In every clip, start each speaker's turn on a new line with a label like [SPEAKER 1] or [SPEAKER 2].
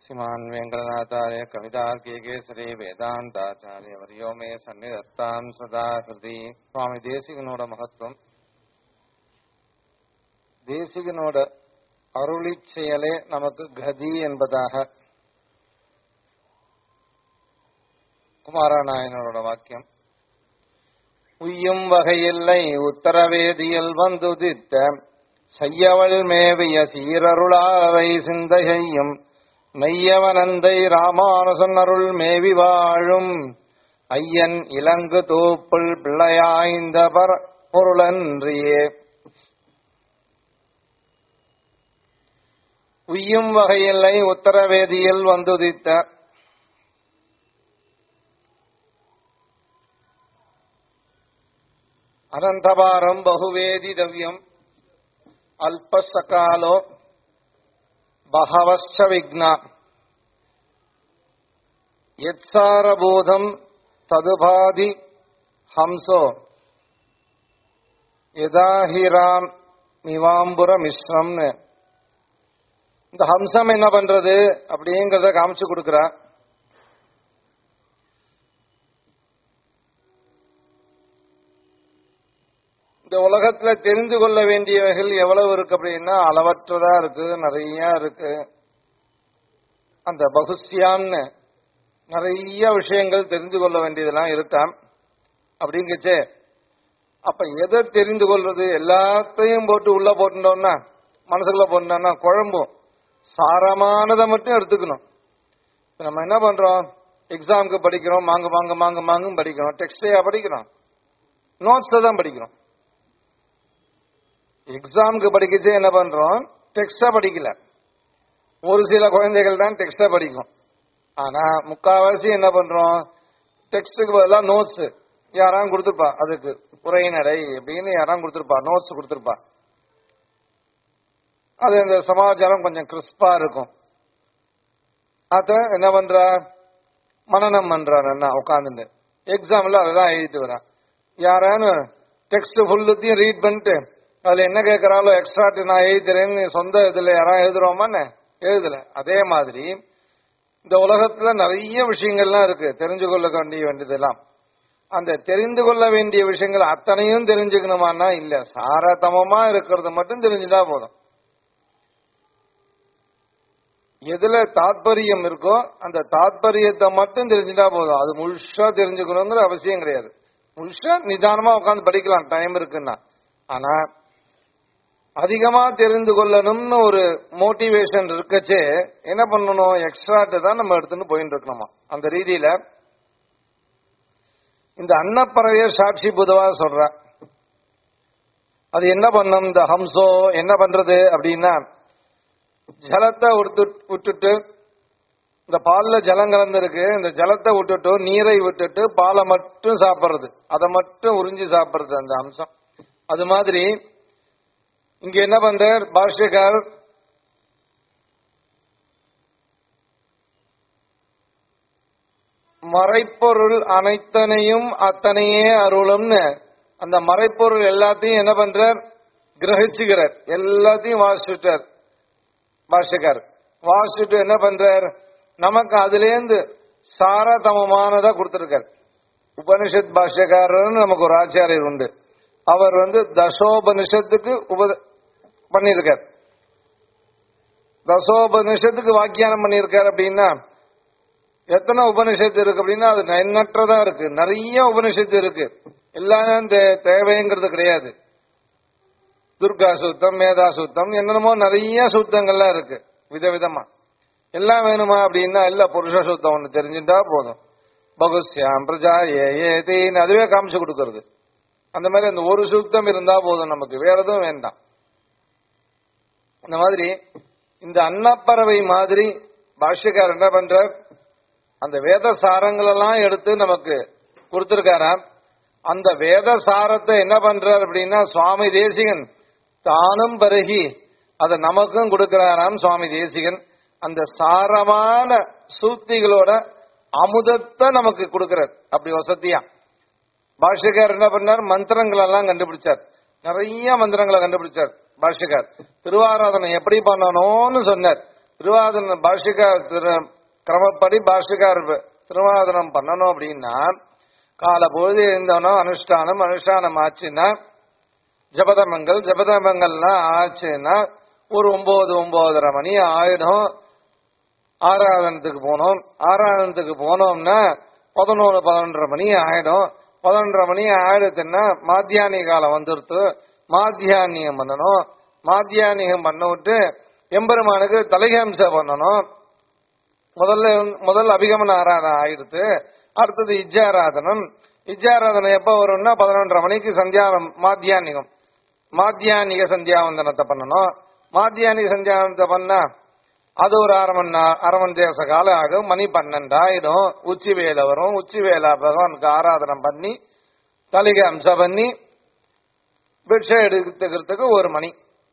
[SPEAKER 1] श्रीमान् वेङ्कटनाथार्य कवितार्किकेसरी வேதாந்தாச்சாரிய வரியோ மே சந்நிதத்தாம் சதா ஹிருதி சுவாமி தேசிகனோட மகத்துவம் தேசிகனோட அருளி செயலே நமக்கு கதி என்பதாக குமாரநாயனரோட வாக்கியம் உய்யும் வகையில்லை உத்தரவேதியில் வந்துதித்த செய்யவள் மேவிய சீரருளாவை சிந்தையையும் மெய்யவனந்தை ராமானுசன் அருள் மேவி வாழும் ஐயன் இலங்கு தூப்புள் பிள்ளையாய்ந்த பர பொருளன்றியே உய்யும் வகையில்லை உத்தரவேதியில் வந்துதித்த அனந்தபாரம் பகுவேதி தவ்யம் அல்பசகாலோ பகவச்ச விக்னா யத்சாரபூதம் ததுபாதி ஹம்சோ யதாஹிராம் மிவாம்புர மிஸ்ரம்னு இந்த ஹம்சம் என்ன பண்றது அப்படிங்கறத காமிச்சு கொடுக்கிறா இந்த உலகத்துல தெரிந்து கொள்ள வேண்டியவைகள் எவ்வளவு இருக்கு அப்படின்னா அளவற்றதா இருக்கு நிறைய இருக்கு அந்த பகுசியான்னு நிறைய விஷயங்கள் தெரிந்து கொள்ள வேண்டியதெல்லாம் இருக்காம் அப்படிங்கச்சே அப்ப எதை தெரிந்து கொள்வது எல்லாத்தையும் போட்டு உள்ள போட்டுட்டோம்னா மனசுக்குள்ள போட்டோம்னா குழம்பும் சாரமானதை மட்டும் எடுத்துக்கணும் இப்ப நம்ம என்ன பண்றோம் எக்ஸாமுக்கு படிக்கிறோம் மாங்க மாங்க மாங்க மாங்கும் படிக்கிறோம் டெக்ஸ்டையா படிக்கிறோம் நோட்ஸை தான் படிக்கிறோம் எக்ஸாமுக்கு படிக்கச்சே என்ன பண்றோம் டெக்ஸ்டா படிக்கல ஒரு சில குழந்தைகள் தான் டெக்ஸ்டா படிக்கும் ஆனா முக்காவாசி என்ன பண்றோம் டெக்ஸ்டுக்கு பதிலாக நோட்ஸ் யாராம் கொடுத்துருப்பா அதுக்கு உரைநடை அப்படின்னு யாராம் கொடுத்துருப்பா நோட்ஸ் கொடுத்துருப்பா அது இந்த சமாச்சாரம் கொஞ்சம் கிறிஸ்பா இருக்கும் அத என்ன பண்றா மனநம் பண்றான் என்ன உட்காந்துட்டு எக்ஸாம்ல அதுதான் எழுதிட்டு வரான் யாரானு டெக்ஸ்ட் ஃபுல்லுத்தையும் ரீட் பண்ணிட்டு அதுல என்ன கேட்கறாலோ எக்ஸ்ட்ரா நான் எழுதுறேன்னு சொந்த இதுல யாராவது எழுதுறோமான்னு எழுதல அதே மாதிரி இந்த உலகத்துல நிறைய விஷயங்கள்லாம் இருக்கு தெரிஞ்சு கொள்ள வேண்டிய வேண்டியதெல்லாம் அந்த தெரிந்து கொள்ள வேண்டிய விஷயங்கள் அத்தனையும் தெரிஞ்சுக்கணுமானா இல்ல சாரதமமா இருக்கிறது மட்டும் தெரிஞ்சுட்டா போதும் எதுல தாத்பரியம் இருக்கோ அந்த தாத்பரியத்தை மட்டும் தெரிஞ்சுட்டா போதும் அது முழுசா தெரிஞ்சுக்கணுங்கிற அவசியம் கிடையாது முழுசா நிதானமா உட்காந்து படிக்கலாம் டைம் இருக்குன்னா ஆனா அதிகமா தெரிந்து கொள்ளணும்னு ஒரு மோட்டிவேஷன் இருக்கச்சே என்ன பண்ணணும் எக்ஸ்ட்ராட்டு தான் நம்ம எடுத்துன்னு போயிட்டு இருக்கணுமா அந்த ரீதியில இந்த அன்னப்பறவைய சாட்சி புதுவா சொல்ற அது என்ன பண்ணும் இந்த ஹம்சோ என்ன பண்றது அப்படின்னா ஜலத்தை விட்டுட்டு இந்த பால்ல ஜலம் கலந்துருக்கு இந்த ஜலத்தை விட்டுட்டு நீரை விட்டுட்டு பாலை மட்டும் சாப்பிடுறது அதை மட்டும் உறிஞ்சி சாப்பிடுறது அந்த அம்சம் அது மாதிரி இங்க என்ன பண்றார் பாஷ்யக்கார் மறைப்பொருள் அனைத்தனையும் அத்தனையே அருளும்னு அந்த மறைப்பொருள் எல்லாத்தையும் என்ன பண்றார் கிரகிச்சுக்கிறார் எல்லாத்தையும் வாசிச்சுட்டார் பாஷ்யக்கார் வாசிச்சுட்டு என்ன பண்றார் நமக்கு அதுலேருந்து சாரதமமானதா கொடுத்திருக்கார் உபனிஷத் பாஷ்யக்காரர்னு நமக்கு ஒரு ஆச்சாரியர் உண்டு அவர் வந்து தசோபனிஷத்துக்கு உப பண்ணியிருக்கார் தசோபனிஷத்துக்கு வாக்கியானம் பண்ணியிருக்கார் அப்படின்னா எத்தனை உபனிஷத்து இருக்கு அப்படின்னா அது எண்ணற்றதா இருக்கு நிறைய உபனிஷத்து இருக்கு எல்லாம் தேவைங்கிறது கிடையாது துர்கா சூத்தம் மேதா சூத்தம் என்னென்னமோ நிறைய சூத்தங்கள்லாம் இருக்கு விதவிதமா எல்லாம் வேணுமா அப்படின்னா இல்ல புருஷ சூத்தம் ஒண்ணு தெரிஞ்சுட்டா போதும் பகுஸ்யாம் பிரஜா ஏ ஏதேன்னு அதுவே காமிச்சு கொடுக்கறது அந்த மாதிரி அந்த ஒரு சுத்தம் இருந்தா போதும் நமக்கு வேற எதுவும் வேண்டாம் இந்த மாதிரி இந்த அன்னப்பறவை மாதிரி பாஷ்யக்கார் என்ன பண்ற அந்த வேத சாரங்கள் எல்லாம் எடுத்து நமக்கு கொடுத்திருக்காராம் அந்த வேத சாரத்தை என்ன பண்றார் அப்படின்னா சுவாமி தேசிகன் தானும் பருகி அதை நமக்கும் கொடுக்கிறாராம் சுவாமி தேசிகன் அந்த சாரமான சூத்திகளோட அமுதத்தை நமக்கு கொடுக்கிறார் அப்படி வசதியா பாஷ்யக்கார் என்ன பண்ணார் மந்திரங்கள் எல்லாம் கண்டுபிடிச்சார் நிறைய மந்திரங்களை கண்டுபிடிச்சார் பாஷ்யக்கார் திருவாராதனை எப்படி பண்ணணும்னு சொன்னார் திருவாதன பாஷிகார் திரு கிரமப்படி பாஷிகார் திருவாதனம் பண்ணணும் அப்படின்னா கால பொழுது இருந்தவனும் அனுஷ்டானம் அனுஷ்டானம் ஆச்சுன்னா ஜபதமங்கள் ஜபதமங்கள்லாம் ஆச்சுன்னா ஒரு ஒன்பது ஒன்பதரை மணி ஆயிடும் ஆராதனத்துக்கு போனோம் ஆராதனத்துக்கு போனோம்னா பதினோரு பதினொன்றரை மணி ஆயிடும் பதினொன்றரை மணி ஆயிடுத்துன்னா மாத்தியானி காலம் வந்துருத்து மாத்தியானியம் பண்ணணும் மாத்தியானியம் பண்ண விட்டு எம்பெருமானுக்கு தலைகம்சம் பண்ணணும் முதல்ல வந்து- முதல் அபிகமன ஆராதனை ஆயிடுத்து அடுத்தது இஜ்ஜாராதனம் இஜ்ஜாராதனை எப்போ வரும்னா பதினொன்றரை மணிக்கு சந்தியானம் மாத்தியானிகம் மாத்தியானிக சந்தியாவந்தனத்தை பண்ணணும் மாத்தியானிக சந்தியாவந்தனத்தை பண்ணா அது ஒரு அரை மணி நா- அரை மணி தேச காலம் ஆகும் மணி பன்னெண்டாயிடும் உச்சி வேலை வரும் உச்சி வேலை பகவானுக்கு ஆராதனை பண்ணி தலைக்கு அம்சம் பண்ணி பிட்சை எடுத்துக்கிறதுக்கு ஒரு மணி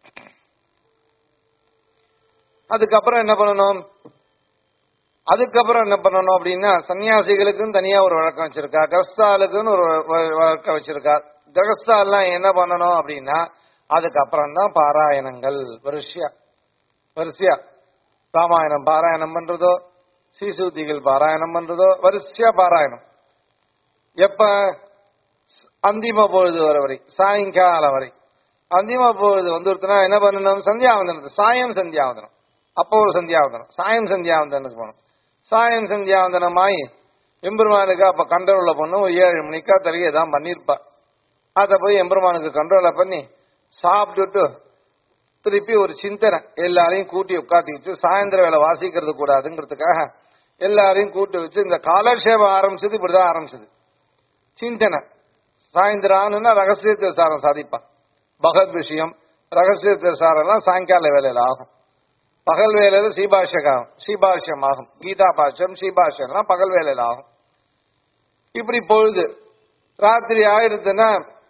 [SPEAKER 1] அதுக்கப்புறம் என்ன பண்ணணும் அதுக்கப்புறம் என்ன பண்ணணும் அப்படின்னா சன்னியாசிகளுக்குன்னு தனியா ஒரு வழக்கம் வச்சிருக்கா கிரஸ்தாலுக்குன்னு ஒரு வ- வழக்கம் வச்சிருக்கா கிரஸ்தாலாம் என்ன பண்ணணும் அப்படின்னா அதுக்கப்புறம் தான் பாராயணங்கள் வரிசையா வரிசையா ராமாயணம் பாராயணம் பண்றதோ சீசூத்திகள் பாராயணம் பண்றதோ வரிசையா பாராயணம் எப்ப அந்திம பொழுது வர வரை சாயங்காலம் வரை அந்திம பொழுது வந்துருத்துனா என்ன பண்ணணும் சந்தியாவந்தனத்து சாயம் சந்தியாவந்தனம் அப்போ ஒரு சந்தியாவந்தனம் சாயம் சந்தியாவந்தனுக்கு போகணும் சாயம் சந்தியாவந்தனமாய் எம்பெருமானுக்கு அப்ப கண்ட்ரோல்ல பொண்ணு ஒரு ஏழு மணிக்கா தலிகை தான் பண்ணிருப்பா அதை போய் எம்பெருமானுக்கு கண்ட்ரோல பண்ணி சாப்பிட்டுட்டு திருப்பி ஒரு சிந்தனை எல்லாரையும் கூட்டி உட்காத்தி வச்சு சாயந்தர வேலை வாசிக்கிறது கூடாதுங்கிறதுக்காக எல்லாரையும் கூட்டி வச்சு இந்த காலக்ஷேபம் ஆரம்பிச்சது இப்படிதான் ஆரம்பிச்சது சிந்தனை சாயந்தரம் ஆனுன்னா ரகசிய சாரம் சாதிப்பான் பகவத் விஷயம் ரகசிய சாரெல்லாம் சாயங்கால வேலையில ஆகும் பகல் வேலையில சீபாஷகம் சீபாஷ்யம் ஆகும் கீதா பாஷ்யம் சீபாஷ்யம்லாம் பகல் வேலையில ஆகும் இப்படி பொழுது ராத்திரி ஆயிடுதுன்னா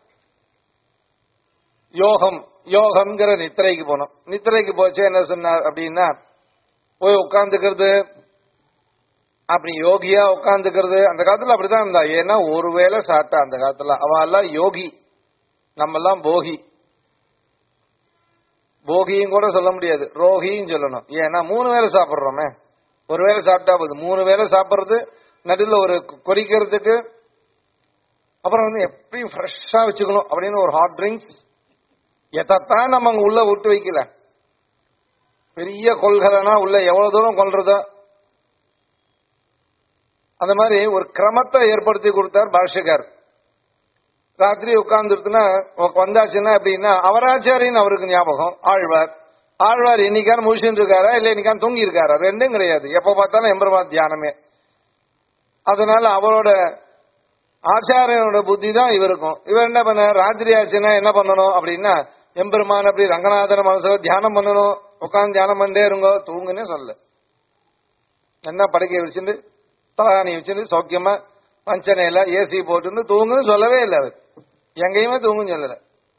[SPEAKER 1] யோகம் யோகம்ங்கிற நித்திரைக்கு போனோம் நித்திரைக்கு போச்சு என்ன சொன்னார் அப்படின்னா போய் உட்காந்துக்கிறது அப்படி யோகியா உட்காந்துக்கிறது அந்த காலத்துல அப்படிதான் இருந்தா ஏன்னா ஒரு வேளை சாப்பிட்டா அந்த காலத்துல அவ எல்லாம் யோகி நம்ம எல்லாம் போகி போகியும் கூட சொல்ல முடியாது ரோகியும் சொல்லணும் ஏன்னா மூணு வேளை சாப்பிடுறோமே ஒரு வேளை சாப்பிட்டா போதும் மூணு வேளை சாப்பிடுறது நடுவில் ஒரு கொறிக்கிறதுக்கு அப்புறம் வந்து எப்பயும் ஃப்ரெஷ்ஷா வச்சுக்கணும் அப்படின்னு ஒரு ஹாட் ட்ரிங்க்ஸ் எதைத்தான் நம்ம அங்க உள்ள விட்டு வைக்கல பெரிய கொள்கலனா உள்ள எவ்வளவு தூரம் கொள்றதோ அந்த மாதிரி ஒரு கிரமத்தை ஏற்படுத்தி கொடுத்தார் பாஷ்யக்கார் ராத்திரி உட்கார்ந்துருத்துனா வந்தாச்சுன்னா அப்படின்னா அவராச்சாரின்னு அவருக்கு ஞாபகம் ஆழ்வார் ஆழ்வார் என்னைக்கான முழிச்சுட்டு இருக்காரா இல்ல என்னைக்கான தூங்கி இருக்காரா ரெண்டும் கிடையாது எப்ப பார்த்தாலும் எம்பெருமா தியானமே அதனால அவரோட ஆச்சாரியனோட புத்தி தான் இவருக்கும் இவர் என்ன பண்ண ராத்திரி ஆச்சுன்னா என்ன பண்ணணும் அப்படின்னா எம்பெருமான் அப்படி ரங்கநாதன மனசுல தியானம் பண்ணணும் உட்காந்து தியானம் பண்ணிட்டே இருங்கோ தூங்குன்னே சொல்ல என்ன படுக்கை வச்சுட்டு தலாணி வச்சுட்டு சௌக்கியமா பஞ்சனையில ஏசி போட்டு தூங்குன்னு சொல்லவே இல்லை அவர் எங்கேயுமே தூங்குன்னு சொல்லல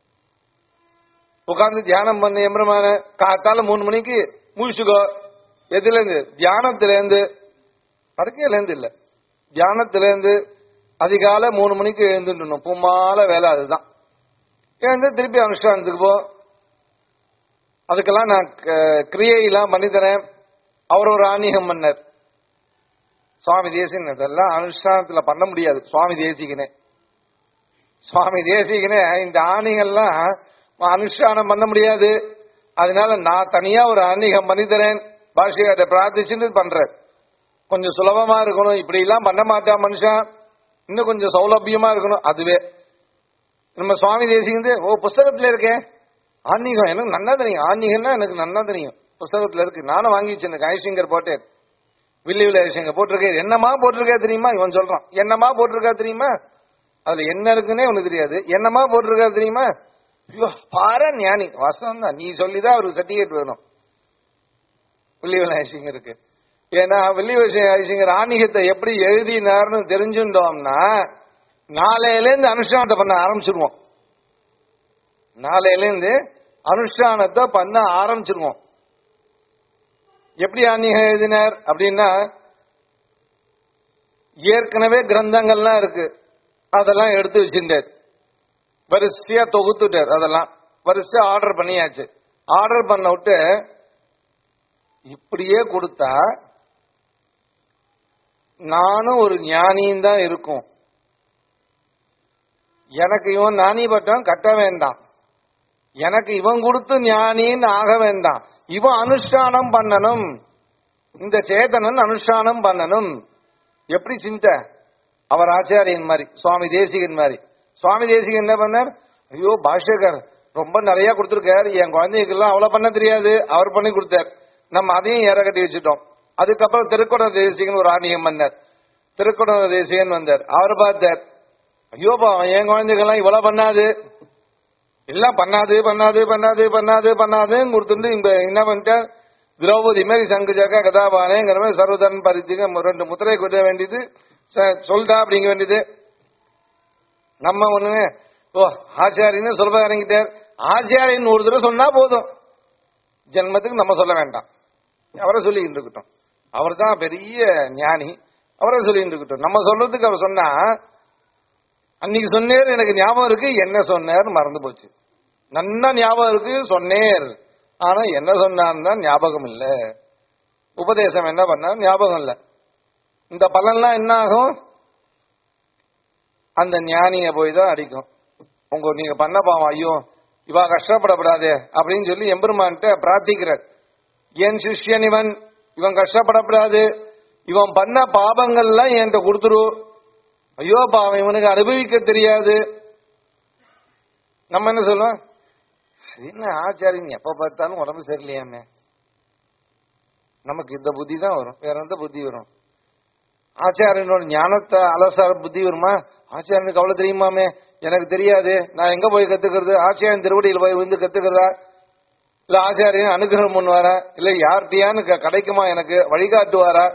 [SPEAKER 1] உட்காந்து தியானம் பண்ண எம்பெருமான காத்தால மூணு மணிக்கு முழிச்சுக்கோ எதுல இருந்து தியானத்துல இருந்து படுக்கையில இருந்து இல்ல தியானத்துல இருந்து அதிகாலை மூணு மணிக்கு எழுந்துட்டணும் பும்மால வேலை அதுதான் எழுந்து திருப்பி அனுஷ்டானத்துக்கு போ அதுக்கெல்லாம் நான் க- கிரியையெல்லாம் பண்ணி தரேன் அவர் ஒரு ஆன்மீகம் பண்ணார் சுவாமி தேசிகன் இதெல்லாம் அனுஷ்டானத்துல பண்ண முடியாது சுவாமி தேசிகனே சுவாமி தேசிகனே இந்த ஆணிகள்லாம் அனுஷ்டானம் பண்ண முடியாது அதனால நான் தனியா ஒரு ஆன்மீகம் பண்ணி தரேன் பாஷையாட்ட பிரார்த்திச்சுட்டு பண்றேன் கொஞ்சம் சுலபமா இருக்கணும் இப்படி எல்லாம் பண்ண மாட்டான் மனுஷன் இன்னும் கொஞ்சம் சௌலபியமா இருக்கணும் அதுவே நம்ம சுவாமி தேசிகந்து ஓ புஸ்தகத்துல இருக்கே ஆன்மீகம் எனக்கு நன்னா தெரியும் ஆன்மீகம்னா எனக்கு நன்னா தெரியும் புஸ்தகத்துல இருக்கு நானும் வாங்கி வச்சிருந்தேன் ஐசிங்கர் போட்டேன் வில்லி வில்ல ஐசிங்கர் போட்டிருக்கேன் என்னமா போட்டிருக்கா தெரியுமா இவன் சொல்றான் என்னமா போட்டிருக்கா தெரியுமா அதுல என்ன இருக்குன்னே உனக்கு தெரியாது என்னமா போட்டிருக்கா தெரியுமா ஐயோ பாரு ஞானி வாசம் தான் நீ சொல்லிதான் அவருக்கு சர்டிபிகேட் வேணும் வில்லி வில்ல ஐசிங்கருக்கு ஏன்னா வில்லி ஐசிங்கர் ஆன்மீகத்தை எப்படி எழுதினார்னு தெரிஞ்சுட்டோம்னா நாளையில இருந்து அனுஷ்டானத்தை பண்ண ஆரம்பிச்சிருவோம் நாளையில இருந்து அனுஷ்டானத்தை பண்ண ஆரம்பிச்சிருவோம் எப்படி ஆன்மீகம் எழுதினார் அப்படின்னா ஏற்கனவே கிரந்தங்கள்லாம் இருக்கு அதெல்லாம் எடுத்து வச்சிருந்தார் வரிசையா தொகுத்துட்டார் அதெல்லாம் வரிசையா ஆர்டர் பண்ணியாச்சு ஆர்டர் பண்ண விட்டு இப்படியே கொடுத்தா நானும் ஒரு ஞானியும் தான் இருக்கும் எனக்கு இவன் ஞானி பட்டம் கட்ட வேண்டாம் எனக்கு இவன் கொடுத்து ஞானின்னு ஆக வேண்டாம் இவன் அனுஷ்டானம் பண்ணணும் இந்த சேதனன் அனுஷ்டானம் பண்ணணும் எப்படி சிந்தை அவர் ஆச்சாரியன் மாதிரி சுவாமி தேசிகன் மாதிரி சுவாமி தேசிகன் என்ன பண்ணார் ஐயோ பாஷ்யகர் ரொம்ப நிறைய கொடுத்துருக்காரு என் குழந்தைகளுக்கெல்லாம் அவ்வளவு பண்ண தெரியாது அவர் பண்ணி கொடுத்தார் நம்ம அதையும் ஏற கட்டி வச்சுட்டோம் அதுக்கப்புறம் திருக்குட தேசிகன் ஒரு ஆணியம் பண்ணார் திருக்குட தேசிகன் வந்தார் அவர் பார்த்தார் ஐயோ பாவம் என் குழந்தைகள்லாம் இவ்வளவு பண்ணாது எல்லாம் பண்ணாது பண்ணாது பண்ணாது பண்ணாது பண்ணாதுன்னு கொடுத்துட்டு இங்க என்ன பண்ணிட்டார் திரௌபதி மாதிரி சங்கு ஜக்க கதாபானேங்கிற மாதிரி சர்வதன் பரித்துக்கு ரெண்டு முத்திரை கொடுக்க வேண்டியது ச- சொல்லிட்டா அப்படிங்க வேண்டியது நம்ம ஒண்ணு ஓ ஆச்சாரியன்னு சொல்ல இறங்கிட்டார் ஆச்சாரியன் ஒரு தடவை சொன்னா போதும் ஜென்மத்துக்கு நம்ம சொல்ல வேண்டாம் அவரை சொல்லிக்கிட்டு இருக்கட்டும் அவர் தான் பெரிய ஞானி அவரை சொல்லிட்டு இருக்கட்டும் நம்ம சொல்றதுக்கு அவர் சொன்னா அன்னைக்கு சொன்னேர் எனக்கு ஞாபகம் இருக்கு என்ன சொன்னார் மறந்து போச்சு நன்னா ஞாபகம் இருக்கு சொன்னேர் ஆனா என்ன சொன்னான்னு தான் ஞாபகம் இல்ல உபதேசம் என்ன பண்ணார் ஞாபகம் இல்ல இந்த பலன்லாம் என்ன ஆகும் அந்த ஞானிய போய் தான் அடிக்கும் உங்க நீங்க பண்ண பாவம் ஐயோ இவா கஷ்டப்படப்படாதே அப்படின்னு சொல்லி எம்பெருமான்கிட்ட பிரார்த்திக்கிறார் என் சிஷ்யன் இவன் இவன் கஷ்டப்படப்படாது இவன் பண்ண பாபங்கள்லாம் என்கிட்ட கொடுத்துரு ஐயோ பாவம் இவனுக்கு அனுபவிக்க தெரியாது நம்ம என்ன சொல்லுவோம் என்ன ஆச்சாரியன் எப்ப பார்த்தாலும் உடம்பு சரியில்லையாமே நமக்கு இந்த புத்தி தான் வரும் வேற எந்த புத்தி வரும் ஆச்சாரியனோட ஞானத்தை அலசார புத்தி வருமா ஆச்சாரியனுக்கு அவ்வளவு தெரியுமாமே எனக்கு தெரியாது நான் எங்க போய் கத்துக்கிறது ஆச்சாரியன் திருவடியில் போய் வந்து கத்துக்கிறதா இல்ல ஆச்சாரியன் அனுகிரகம் பண்ணுவாரா இல்ல யார்கிட்டயான்னு க- கிடைக்குமா எனக்கு வழிகாட்டுவாரா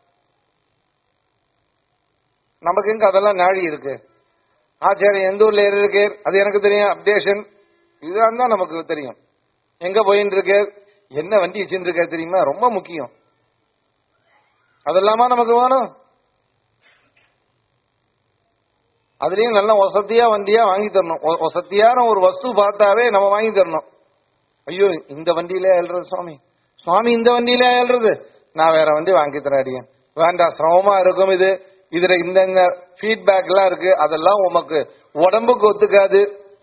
[SPEAKER 1] நமக்கு எங்க அதெல்லாம் நாழி இருக்கு ஆச்சாரியன் எந்த ஊர்ல இருக்கு அது எனக்கு தெரியும் அப்டேஷன் இதுதான் தான் நமக்கு தெரியும் எங்க போயின்னு இருக்கு என்ன வண்டி வச்சுட்டு இருக்காரு தெரியுமா ரொம்ப முக்கியம் அதெல்லாமா நமக்கு வேணும் அதுலயும் நல்ல வசதியா வண்டியா வாங்கி தரணும் ஒ- வசதியான ஒரு வஸ்து பார்த்தாவே நம்ம வாங்கி தரணும் ஐயோ இந்த வண்டியில எழுறது சுவாமி சுவாமி இந்த வண்டியில எழுறது நான் வேற வண்டி வாங்கி தரேன் அடியேன் வேண்டாம் சிரமமா இருக்கும் இது இதுல இந்த ஃபீட்பேக் எல்லாம் இருக்கு அதெல்லாம் உமக்கு உடம்புக்கு ஒத்துக்காது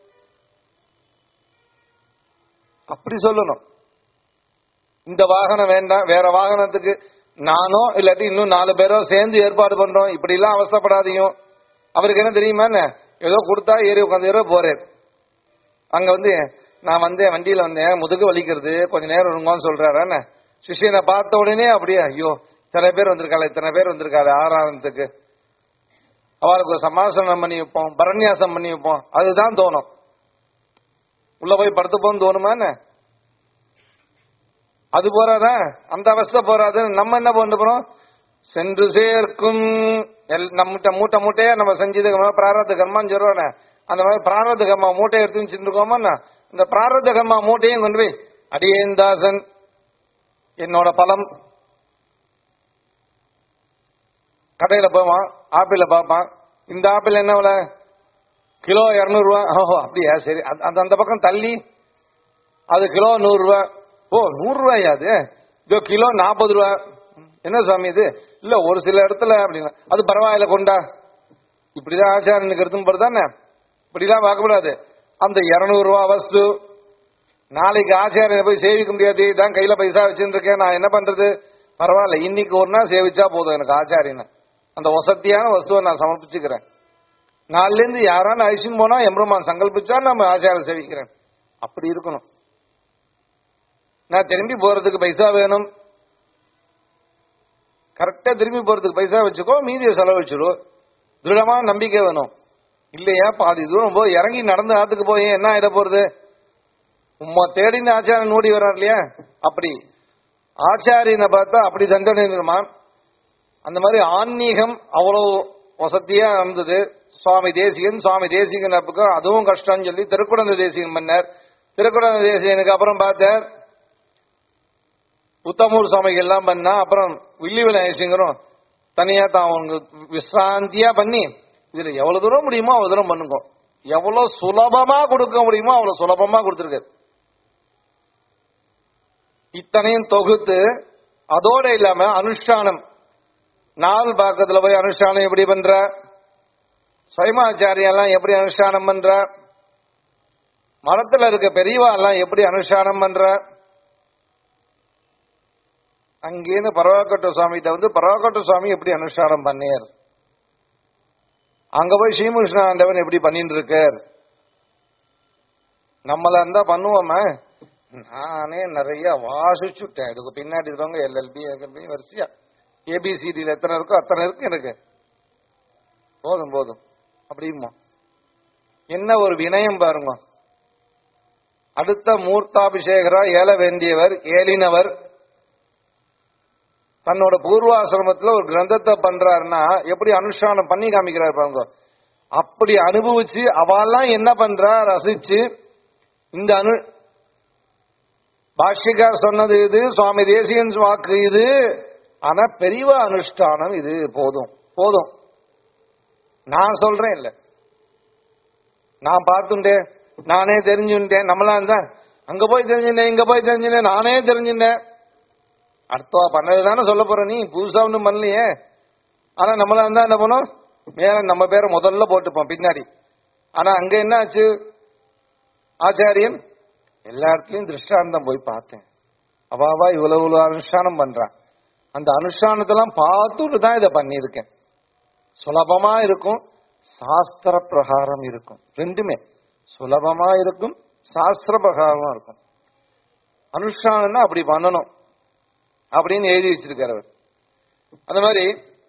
[SPEAKER 1] அப்படி சொல்லணும் இந்த வாகனம் வேண்டாம் வேற வாகனத்துக்கு நானோ இல்லாட்டி இன்னும் நாலு பேரோ சேர்ந்து ஏற்பாடு பண்றோம் இப்படி எல்லாம் அவசரப்படாதீங்க அவருக்கு என்ன தெரியுமா என்ன? ஏதோ கொடுத்தா ஏறி உட்காந்து போறேன் அங்க வந்து நான் வந்தேன் வண்டியில வந்தேன் முதுகு வலிக்கிறது கொஞ்ச நேரம் இருங்கன்னு சொல்றாரு என்ன சிஷியனை பார்த்த உடனே அப்படியே ஐயோ இத்தனை பேர் வந்திருக்காளே இத்தனை பேர் வந்திருக்காரு ஆறாயிரத்துக்கு அவளுக்கு ஒரு சமாசனம் பண்ணி வைப்போம் பரநியாசம் பண்ணி வைப்போம் அதுதான் தோணும் உள்ள போய் படுத்துப்போன்னு தோணுமா என்ன அது போறாதா அந்த அவஸ்தை போறாது நம்ம என்ன பண்ண போறோம் சென்று சேர்க்கும் எல் நம்மகிட்ட மூட்டை மூட்டையா நம்ம செஞ்சது பிராரத கர்மான்னு சொல்றோம் அந்த மாதிரி பிராரத கர்மா மூட்டையை எடுத்து வச்சிருக்கோமா இந்த பிராரத கர்மா மூட்டையும் கொண்டு போய் அடியேந்தாசன் என்னோட பலம் கடையில போவான் ஆப்பிள பார்ப்பான் இந்த ஆப்பிள் என்ன விலை கிலோ இரநூறுவா ஓஹோ அப்படியா சரி அந்த- அந்த அந்த பக்கம் தள்ளி அது கிலோ நூறு ரூபா ஓ நூறு ரூபாயா அது இதோ கிலோ நாற்பது ரூபா என்ன சுவாமி இது இல்ல ஒரு சில இடத்துல அப்படின்னா அது பரவாயில்ல கொண்டா இப்படிதான் ஆச்சாரனுக்கு எடுத்துன்னு போறதானே இப்படிலாம் பார்க்கக்கூடாது அந்த இருநூறு ரூபா வஸ்து நாளைக்கு ஆச்சாரியனை போய் சேவிக்க முடியாது இதான் கையில பைசா வச்சுருக்கேன் நான் என்ன பண்றது பரவாயில்ல இன்னைக்கு ஒரு நாள் சேவிச்சா போதும் எனக்கு ஆச்சாரியனை அந்த வசதியான வஸ்துவை நான் சமர்ப்பிச்சுக்கிறேன் நாலுல இருந்து யாரான அழிச்சுன்னு போனா எம்பெருமான் சங்கல்பிச்சா நம்ம ஆச்சாரம் சேவிக்கிறேன் அப்படி இருக்கணும் நான் திரும்பி போறதுக்கு பைசா வேணும் கரெக்டா திரும்பி போறதுக்கு பைசா வச்சுக்கோ மீதியை செலவழிச்சிடு திருடமான நம்பிக்கை வேணும் இல்லையா பாதி தூரம் போய் இறங்கி நடந்து ஆத்துக்கு போய் என்ன ஆயிட போறது உம்மா தேடின ஆச்சாரியன் ஓடி வர்றார் இல்லையா அப்படி ஆச்சாரியனை பார்த்தா அப்படி தண்டனை நிறுமா அந்த மாதிரி ஆன்மீகம் அவ்வளவு வசதியா இருந்தது சுவாமி தேசிகன் சுவாமி தேசிகன் அப்பக்கம் அதுவும் கஷ்டம்னு சொல்லி திருக்குடந்த தேசிகன் பண்ணார் திருக்குடந்த தேசிகனுக்கு அப்புறம் பார்த்தார் உத்தமூர் சுவாமிகள் எல்லாம் பண்ணா அப்புறம் வில்லிவில ஐசிங்கரும் தனியா தான் அவங்க விசிராந்தியா பண்ணி இதுல எவ்வளவு தூரம் முடியுமோ அவ்வளவு தூரம் பண்ணுங்க எவ்வளவு சுலபமா கொடுக்க முடியுமோ அவ்வளவு சுலபமா கொடுத்துருக்காரு இத்தனையும் தொகுத்து அதோட இல்லாம அனுஷ்டானம் நாள் பாக்கத்துல போய் அனுஷ்டானம் எப்படி பண்ற சைமாச்சாரியெல்லாம் எப்படி அனுஷ்டானம் பண்ற மரத்துல இருக்க பெரியவா எல்லாம் எப்படி அனுஷ்டானம் பண்ற அங்கேருந்து பரவாக்கட்ட சுவாமிகிட்ட வந்து பரவாக்கட்ட சுவாமி எப்படி அனுஷ்டானம் பண்ணியார் அங்க போய் ஸ்ரீமுஷ்ண ஆண்டவன் எப்படி பண்ணிட்டு இருக்கார் நம்மள இருந்தா பண்ணுவோமே நானே நிறைய வாசிச்சுட்டேன் இதுக்கு பின்னாடி இருக்கவங்க எல்எல்பி எல்எல்பி வரிசையா ஏபிசிடியில் எத்தனை இருக்கோ அத்தனை இருக்கு எனக்கு போதும் போதும் அப்படிமா என்ன ஒரு வினயம் பாருங்க அடுத்த மூர்த்தாபிஷேகரா ஏல வேண்டியவர் ஏலினவர் தன்னோட பூர்வாசிரமத்துல ஒரு கிரந்தத்தை பண்றாருன்னா எப்படி அனுஷ்டானம் பண்ணி காமிக்கிறாரு பாருங்க அப்படி அனுபவிச்சு அவெல்லாம் என்ன பண்றா ரசிச்சு இந்த அனு பாஷ்யக்கார் சொன்னது இது சுவாமி தேசியன் வாக்கு இது ஆனா பெரியவ அனுஷ்டானம் இது போதும் போதும் நான் சொல்றேன் இல்ல நான் பார்த்துட்டேன் நானே தெரிஞ்சுட்டேன் நம்மளாம் தான் அங்க போய் தெரிஞ்சுட்டேன் இங்க போய் தெரிஞ்சுட்டேன் நானே தெரிஞ்சுட்டேன் அடுத்தவா பண்ணது தானே சொல்ல போற நீ புதுசா ஒன்றும் பண்ணலையே ஆனா நம்மளா இருந்தா என்ன பண்ணோம் மேல நம்ம பேரை முதல்ல போட்டுப்போம் பின்னாடி ஆனா அங்க என்ன ஆச்சு ஆச்சாரியன் எல்லா இடத்துலயும் திருஷ்டாந்தம் போய் பார்த்தேன் அவாவா இவ்வளவு இவ்வளவு அனுஷ்டானம் பண்றான் அந்த அனுஷ்டானத்தெல்லாம் பார்த்துட்டு தான் இதை பண்ணியிருக்கேன் சுலபமா இருக்கும் சாஸ்திர பிரகாரம் இருக்கும் ரெண்டுமே சுலபமா இருக்கும் சாஸ்திர பிரகாரமா இருக்கும் அனுஷ்டானம்னா அப்படி பண்ணணும் அப்படின்னு எழுதி வச்சிருக்காரு அவர் அந்த மாதிரி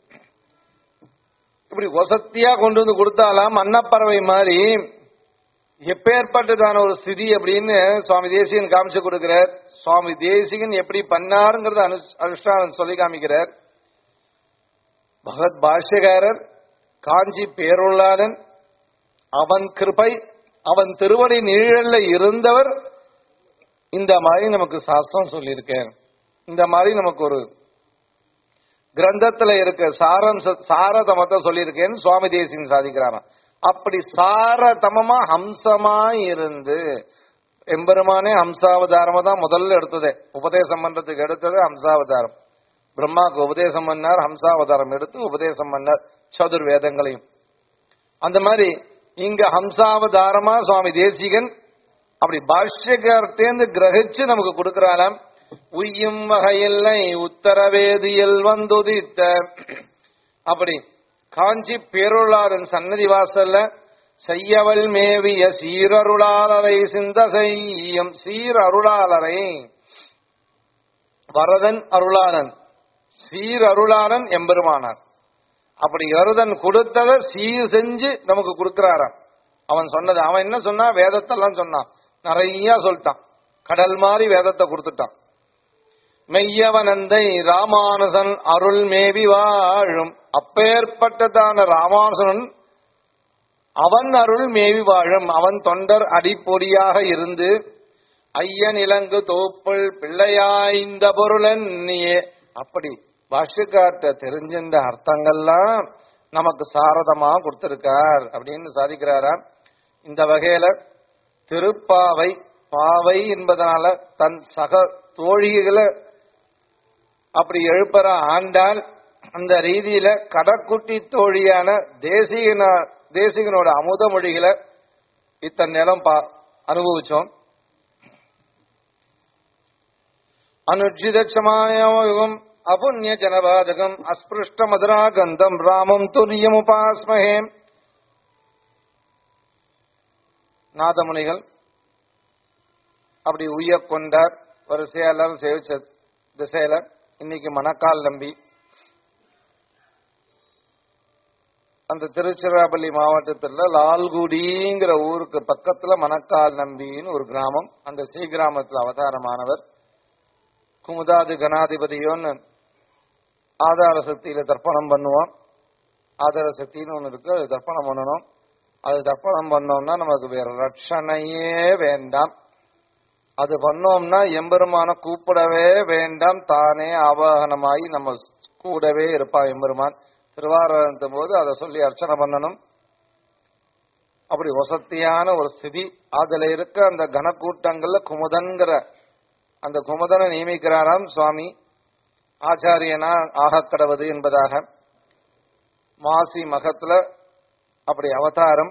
[SPEAKER 1] இப்படி வசத்தியா கொண்டு வந்து கொடுத்தாலாம் அன்னப்பறவை மாதிரி எப்பேற்பட்டதான ஒரு ஸ்திதி அப்படின்னு சுவாமி தேசிகன் காமிச்சு கொடுக்கிறார் சுவாமி தேசிகன் எப்படி பண்ணாருங்கிறத அனு அனுஷ்டானம் சொல்லி காமிக்கிறார் பகவத் பாஷ்யகாரர் காஞ்சி பேருள்ளாளன் அவன் கிருபை அவன் திருவடி நிழல்ல இருந்தவர் இந்த மாதிரி நமக்கு சாஸ்திரம் சொல்லியிருக்கேன் இந்த மாதிரி நமக்கு ஒரு கிரந்தத்துல இருக்க சாரம்ச சாரதமத்தை சொல்லியிருக்கேன்னு சுவாமி தேசியன் சாதிக்கிறாராம் அப்படி சாரதமமா ஹம்சமா இருந்து எம்பெருமானே ஹம்சாவதாரமா தான் முதல்ல எடுத்ததே உபதேசம் பண்றதுக்கு எடுத்தது ஹம்சாவதாரம் பிரம்மாவுக்கு உபதேசம் பண்ணார் ஹம்சாவதாரம் எடுத்து உபதேசம் பண்ணார் சதுர் வேதங்களையும் அந்த மாதிரி இங்க ஹம்சாவதாரமா சுவாமி தேசிகன் அப்படி பாஷ்யக்கார்த்தேந்து கிரகிச்சு நமக்கு கொடுக்கிறாராம் உய்யும் வகையில்லை உத்தரவேதியில் வந்துதித்த அப்படி காஞ்சி பேருளாரின் சன்னதி வாசல்ல செய்யவல் மேவிய சீரருளாளரை சிந்த செய்யும் சீரருளாளரை வரதன் அருளாளன் சீரருளாளன் எம்பெருமானார் அப்படி வரதன் கொடுத்தத சீர் செஞ்சு நமக்கு கொடுக்கிறாராம் அவன் சொன்னது அவன் என்ன சொன்னா வேதத்தெல்லாம் சொன்னான் நிறைய சொல்லிட்டான் கடல் மாதிரி வேதத்தை கொடுத்துட்டான் மெய்யவனந்தை ராமானுசன் அருள் மேவி வாழும் அப்பேற்பட்டதான ராமானுசன் அவன் அருள் மேவி வாழும் அவன் தொண்டர் அடிப்பொடியாக இருந்து ஐயன் இலங்கு தோப்புள் பிள்ளையாய்ந்த பொருளன்னியே அப்படி பாஷ்யக்கார்ட்ட தெரிஞ்ச இந்த அர்த்தங்கள்லாம் நமக்கு சாரதமா கொடுத்திருக்கார் அப்படின்னு சாதிக்கிறாராம் இந்த வகையில திருப்பாவை பாவை என்பதனால தன் சக தோழிகளை அப்படி எழுப்புற ஆண்டால் அந்த ரீதியில கடக்குட்டி தோழியான தேசிகன தேசிகனோட அமுத மொழிகளை இத்தனை நேரம் பா அனுபவிச்சோம் அனுஜித க்ஷமாயம் அபுண்ணிய ஜனபாதகம் அஸ்பிருஷ்ட மதுராகந்தம் ராமம் துரியமுபாஸ்மஹே நாதமுனிகள் அப்படி உய்ய கொண்டார் வரிசையா எல்லாரும் சேவிச்ச திசையில இன்னைக்கு மணக்கால் நம்பி அந்த திருச்சிராப்பள்ளி மாவட்டத்துல லால்குடிங்கிற ஊருக்கு பக்கத்துல மணக்கால் நம்பின்னு ஒரு கிராமம் அந்த ஸ்ரீ கிராமத்துல அவதாரமானவர் குமுதாதி கணாதிபதியோன்னு ஆதார சக்தியில தர்ப்பணம் பண்ணுவோம் ஆதார சக்தின்னு ஒன்று இருக்கு அது தர்ப்பணம் பண்ணணும் அது தர்ப்பணம் பண்ணோம்னா நமக்கு வேற ரட்சணையே வேண்டாம் அது பண்ணோம்னா எம்பெருமான கூப்பிடவே வேண்டாம் தானே ஆவாகனமாகி நம்ம கூடவே இருப்பான் எம்பெருமான் திருவாரணத்தின் போது அதை சொல்லி அர்ச்சனை பண்ணணும் அப்படி வசத்தியான ஒரு ஸ்திதி அதுல இருக்க அந்த கனக்கூட்டங்கள்ல குமுதன்கிற அந்த குமுதனை நியமிக்கிறாராம் சுவாமி ஆச்சாரியனா ஆகக்கடவது என்பதாக மாசி மகத்துல அப்படி அவதாரம்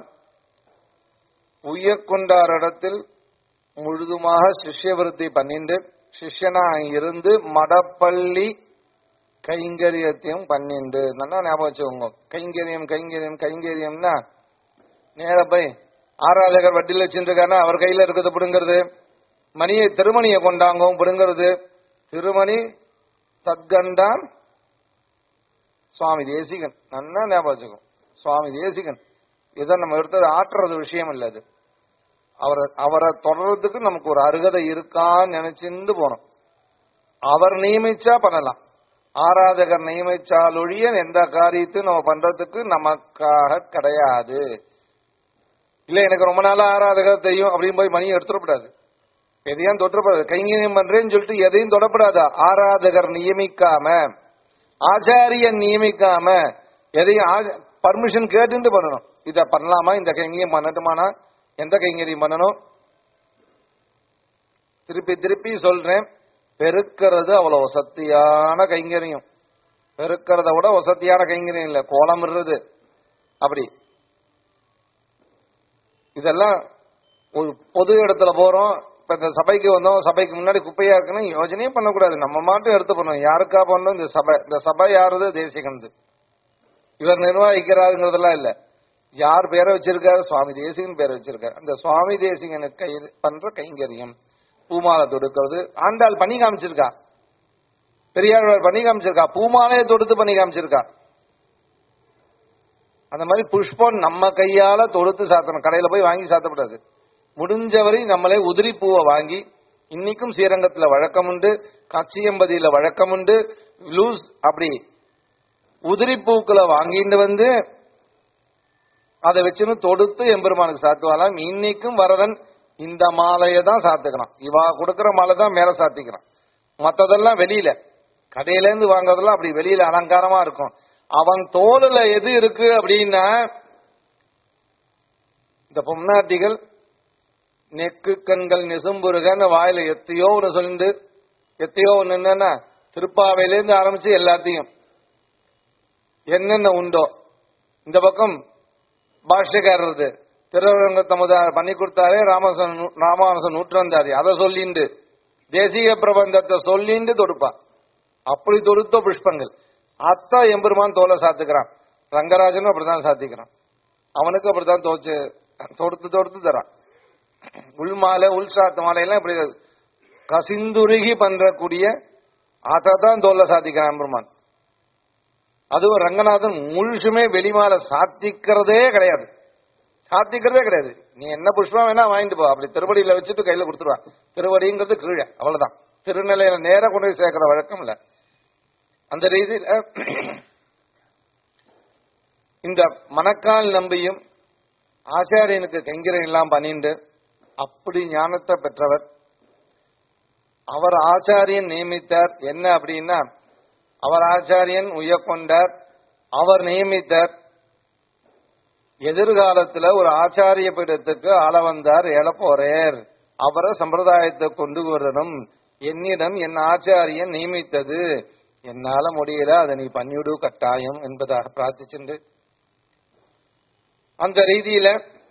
[SPEAKER 1] உய்யக்கொண்டாரிடத்தில் முழுதுமாக சிஷ்யவிருத்தி பண்ணிண்டு சிஷ்யனா இருந்து மடப்பள்ளி கைங்கரியத்தையும் பண்ணிண்டு நல்லா ஞாபகம் வச்சுக்கோங்க கைங்கரியம் கைங்கரியம் கைங்கரியம்னா நேர போய் ஆராதகர் வட்டியில் வச்சுருக்காருன்னா அவர் கையில இருக்கிறது பிடுங்கிறது மணியை திருமணியை கொண்டாங்கவும் பிடுங்கிறது திருமணி தத்கண்டான் சுவாமி தேசிகன் நல்லா ஞாபகம் வச்சுக்கோ சுவாமி தேசிகன் இதை நம்ம எடுத்தது ஆற்றுறது விஷயம் இல்லை அது அவரை அவரை தொடர்றதுக்கு நமக்கு ஒரு அருகதை இருக்கான்னு நினைச்சிருந்து போனோம் அவர் நியமிச்சா பண்ணலாம் ஆராதகர் நியமிச்சால் ஒழிய எந்த காரியத்தையும் நம்ம பண்றதுக்கு நமக்காக கிடையாது இல்ல எனக்கு ரொம்ப நாளா ஆராதகர் தெரியும் அப்படின்னு போய் மணியை எடுத்துடக்கூடாது எதையும் தொற்றப்படாது கைங்கரியம் பண்றேன்னு சொல்லிட்டு எதையும் தொடப்படாதா ஆராதகர் நியமிக்காம ஆச்சாரியன் நியமிக்காம எதையும் பர்மிஷன் கேட்டுட்டு பண்ணணும் இத பண்ணலாமா இந்த கைங்கரியம் பண்ணட்டுமானா எந்த கைங்கரியம் பண்ணணும் திருப்பி திருப்பி சொல்றேன் பெருக்கிறது அவ்வளவு வசத்தியான கைங்கரியம் பெருக்கிறத விட வசத்தியான கைங்கரியம் இல்ல கோலமிடுறது அப்படி இதெல்லாம் ஒரு பொது இடத்துல போறோம் இப்ப இந்த சபைக்கு வந்தோம் சபைக்கு முன்னாடி குப்பையா இருக்குன்னு யோசனையே பண்ணக்கூடாது நம்ம மாட்டும் எடுத்து பண்ணணும் யாருக்கா பண்ணணும் இந்த சபை இந்த சபை யாருது தேசிகனது இவர் நிர்வகிக்கிறாருங்கிறதெல்லாம் இல்ல யார் பேரை வச்சிருக்காரு சுவாமி தேசிகன் பேரை வச்சிருக்காரு அந்த சுவாமி தேசிகனுக்கு கை பண்ற கைங்கரியம் பூமாலை தொடுக்கிறது ஆண்டாள் பண்ணி காமிச்சிருக்கா பெரியாழ்வார் பண்ணி காமிச்சிருக்கா பூமாலையை தொடுத்து பண்ணி காமிச்சிருக்கா அந்த மாதிரி புஷ்பம் நம்ம கையால தொடுத்து சாத்தணும் கடையில போய் வாங்கி சாத்தக்கூடாது முடிஞ்சவரை நம்மளே உதிரி பூவை வாங்கி இன்னைக்கும் ஸ்ரீரங்கத்துல வழக்கம் உண்டு கச்சியம்பதியில வழக்கம் உண்டு லூஸ் அப்படி உதிரி பூக்களை வாங்கிட்டு வந்து அதை வச்சுன்னு தொடுத்து எம்பெருமானுக்கு சாத்துவாலாம் இன்னைக்கும் வரதன் இந்த மாலையை தான் சாத்துக்கிறான் இவா கொடுக்கிற மாலை தான் மேல சாத்திக்கிறான் மத்ததெல்லாம் வெளியில கடையில இருந்து வாங்குறதெல்லாம் அப்படி வெளியில அலங்காரமா இருக்கும் அவன் தோலுல எது இருக்கு அப்படின்னா இந்த பொம்னாட்டிகள் நெக்கு கண்கள் நெசும்புருகன்னு வாயில எத்தையோ ஒன்று சொல்லிட்டு எத்தையோ ஒன்று என்னன்னா திருப்பாவையிலேருந்து ஆரம்பிச்சு எல்லாத்தையும் என்னென்ன உண்டோ இந்த பக்கம் பாஷ்யக்காரது திருவரங்க தமுதார் பண்ணி கொடுத்தாரே ராமசன் ராமானுசன் நூற்றாந்தாரி அதை சொல்லிண்டு தேசிய பிரபந்தத்தை சொல்லிண்டு தொடுப்பான் அப்படி தொடுத்த புஷ்பங்கள் அத்தா எம்பெருமான் தோலை சாத்துக்கிறான் ரங்கராஜனும் அப்படிதான் சாத்திக்கிறான் அவனுக்கு அப்படித்தான் தோச்சு தொடுத்து தொடுத்து தரான் உள் மாலை உள் சாத்து மாலையெல்லாம் இப்படி கசிந்துருகி பண்றக்கூடிய அதை தான் தோல்ல சாத்திக்கிறான் எம்பெருமான் அதுவும் ரங்கநாதன் முழுசுமே வெளிமாலை சாத்திக்கிறதே கிடையாது சாத்திக்கிறதே கிடையாது நீ என்ன புஷ்பம் வேணா வாங்கிட்டு போ அப்படி திருவடியில வச்சுட்டு கையில கொடுத்துருவான் திருவடிங்கிறது கீழே அவ்வளவுதான் திருநிலையில நேர கொண்டு போய் சேர்க்கிற வழக்கம் இல்ல அந்த ரீதியில இந்த மணக்கால் நம்பியும் ஆச்சாரியனுக்கு கைங்கரம் எல்லாம் பண்ணிண்டு அப்படி ஞானத்தை பெற்றவர் அவர் ஆச்சாரியன் நியமித்தார் என்ன அப்படின்னா அவர் ஆச்சாரியன் உயக்கொண்டார் அவர் நியமித்தார் எதிர்காலத்துல ஒரு ஆச்சாரிய பீடத்துக்கு ஆள வந்தார் எழ போறேர் அவரை சம்பிரதாயத்தை கொண்டு வரணும் என்னிடம் என் ஆச்சாரியன் நியமித்தது என்னால முடியல அதை நீ பண்ணிவிடு கட்டாயம் என்பதாக பிரார்த்திச்சுண்டு அந்த ரீதியில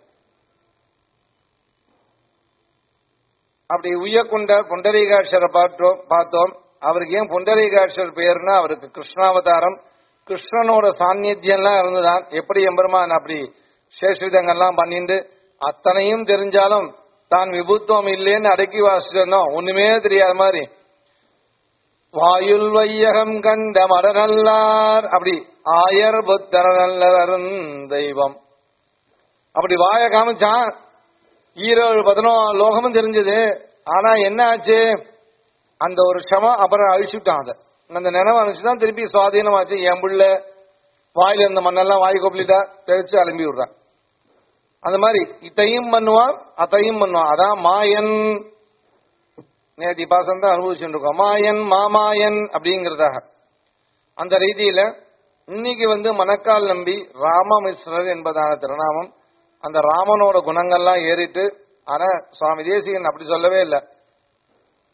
[SPEAKER 1] அப்படி உய்யக்கொண்ட புண்டரீகாட்சரை பார்த்தோம் பார்த்தோம் அவருக்கு ஏன் புண்டரீகாட்சர் பேர்னா அவருக்கு கிருஷ்ணாவதாரம் கிருஷ்ணனோட சாநித்தியம்லாம் இருந்துதான் எப்படி எம்பெருமான் அப்படி சேஷ்விதங்கள்லாம் பண்ணிட்டு அத்தனையும் தெரிஞ்சாலும் தான் விபுத்துவம் இல்லைன்னு அடக்கி வாசிச்சிருந்தோம் ஒண்ணுமே தெரியாத மாதிரி வாயுல் வையகம் கண்ட மடநல்லார் அப்படி ஆயர் புத்தர நல்லரும் தெய்வம் அப்படி வாய காமிச்சான் ஈரோடு பதினோரு லோகமும் தெரிஞ்சது ஆனா என்ன ஆச்சு அந்த ஒரு க்ஷமம் அப்புறம் அழிச்சுட்டான் அதை அந்த நினைவு அனுப்பிச்சுதான் திருப்பி சுவாதீனமாச்சு என் புள்ள வாயில இருந்த மண்ணெல்லாம் வாய் கொப்பளிட்டா தெளிச்சு அலம்பி விடுறான் அந்த மாதிரி இத்தையும் பண்ணுவான் அத்தையும் பண்ணுவான் அதான் மாயன் நேத்தி பாசம் தான் அனுபவிச்சுட்டு இருக்கோம் மாயன் மாமாயன் அப்படிங்கிறதாக அந்த ரீதியில இன்னைக்கு வந்து மணக்கால் நம்பி ராமமிஸ்ரர் என்பதான திருநாமம் அந்த ராமனோட குணங்கள்லாம் ஏறிட்டு ஆனா சுவாமி தேசிகன் அப்படி சொல்லவே இல்லை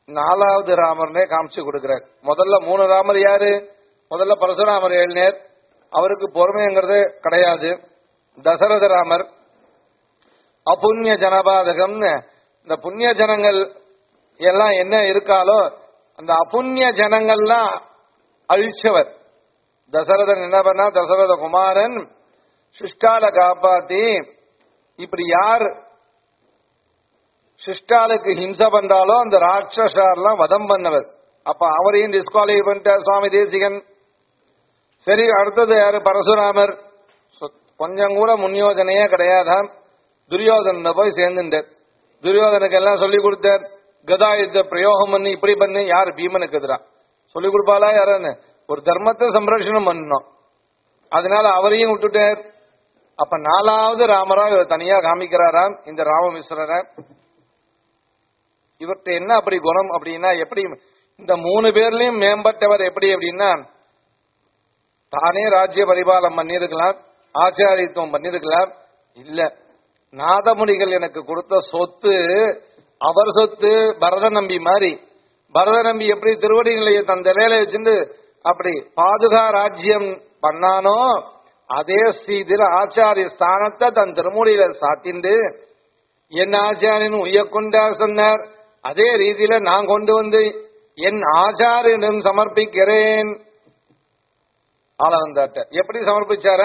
[SPEAKER 1] நாலாவது ராமர்னே காமிச்சு கொடுக்கிறார் முதல்ல மூணு ராமர் யாரு முதல்ல பரசுராமர் எழுநேர் அவருக்கு பொறுமைங்கிறது கிடையாது தசரத ராமர் அபுண்ணிய ஜனபாதகம்னு இந்த புண்ணிய ஜனங்கள் எல்லாம் என்ன இருக்காலோ அந்த அபுண்ணிய ஜனங்கள்லாம் அழிச்சவர் தசரதன் என்ன பண்ணா தசரத குமாரன் சிஷ்டால காப்பாத்தி இப்படி யார் சிஷ்டாலுக்கு ஹிம்சை பண்றாலோ அந்த ராட்சசாரெல்லாம் வதம் பண்ணவர் அப்ப அவரையும் டிஸ்குவாலிஃபை பண்ணிட்டார் சுவாமி தேசிகன் சரி அடுத்தது யாரு பரசுராமர் சொ- கொஞ்சம் கூட முன்யோஜனையே கிடையாதாம் துரியோதன போய் சேர்ந்துட்டார் துரியோதனுக்கு எல்லாம் சொல்லி கொடுத்தார் கதா யுத்த பிரயோகம் பண்ணி இப்படி பண்ணி யார் பீமனுக்கு எதிரா சொல்லி கொடுப்பாளா யாருன்னு ஒரு தர்மத்தை சம்ரட்சணம் பண்ணணும் அதனால அவரையும் விட்டுட்டார் அப்ப நாலாவது ராமரா இவர் தனியா காமிக்கிறாராம் இந்த ராமமிஸ்வரரை இவர்கிட்ட என்ன அப்படி குணம் அப்படின்னா எப்படி இந்த மூணு பேர்லயும் மேம்பட்டவர் எப்படி அப்படின்னா தானே ராஜ்ய பரிபாலம் பண்ணிருக்கலாம் ஆச்சாரித்துவம் பண்ணிருக்கலாம் இல்ல நாதமுனிகள் எனக்கு கொடுத்த சொத்து அவர் சொத்து பரத நம்பி மாதிரி பரத நம்பி எப்படி திருவடி நிலையை தன் தலையில வச்சுட்டு அப்படி பாதுகா ராஜ்யம் பண்ணானோ அதே ஸ்ரீதில் ஆச்சாரிய ஸ்தானத்தை தன் திருமுடியில சாத்திண்டு என் ஆச்சாரியன் உயக்கொண்டார் சொன்னார் அதே ரீதியில நான் கொண்டு வந்து என் ஆச்சாரியனிடம் சமர்ப்பிக்கிறேன் ஆள வந்தாட்ட எப்படி சமர்ப்பிச்சார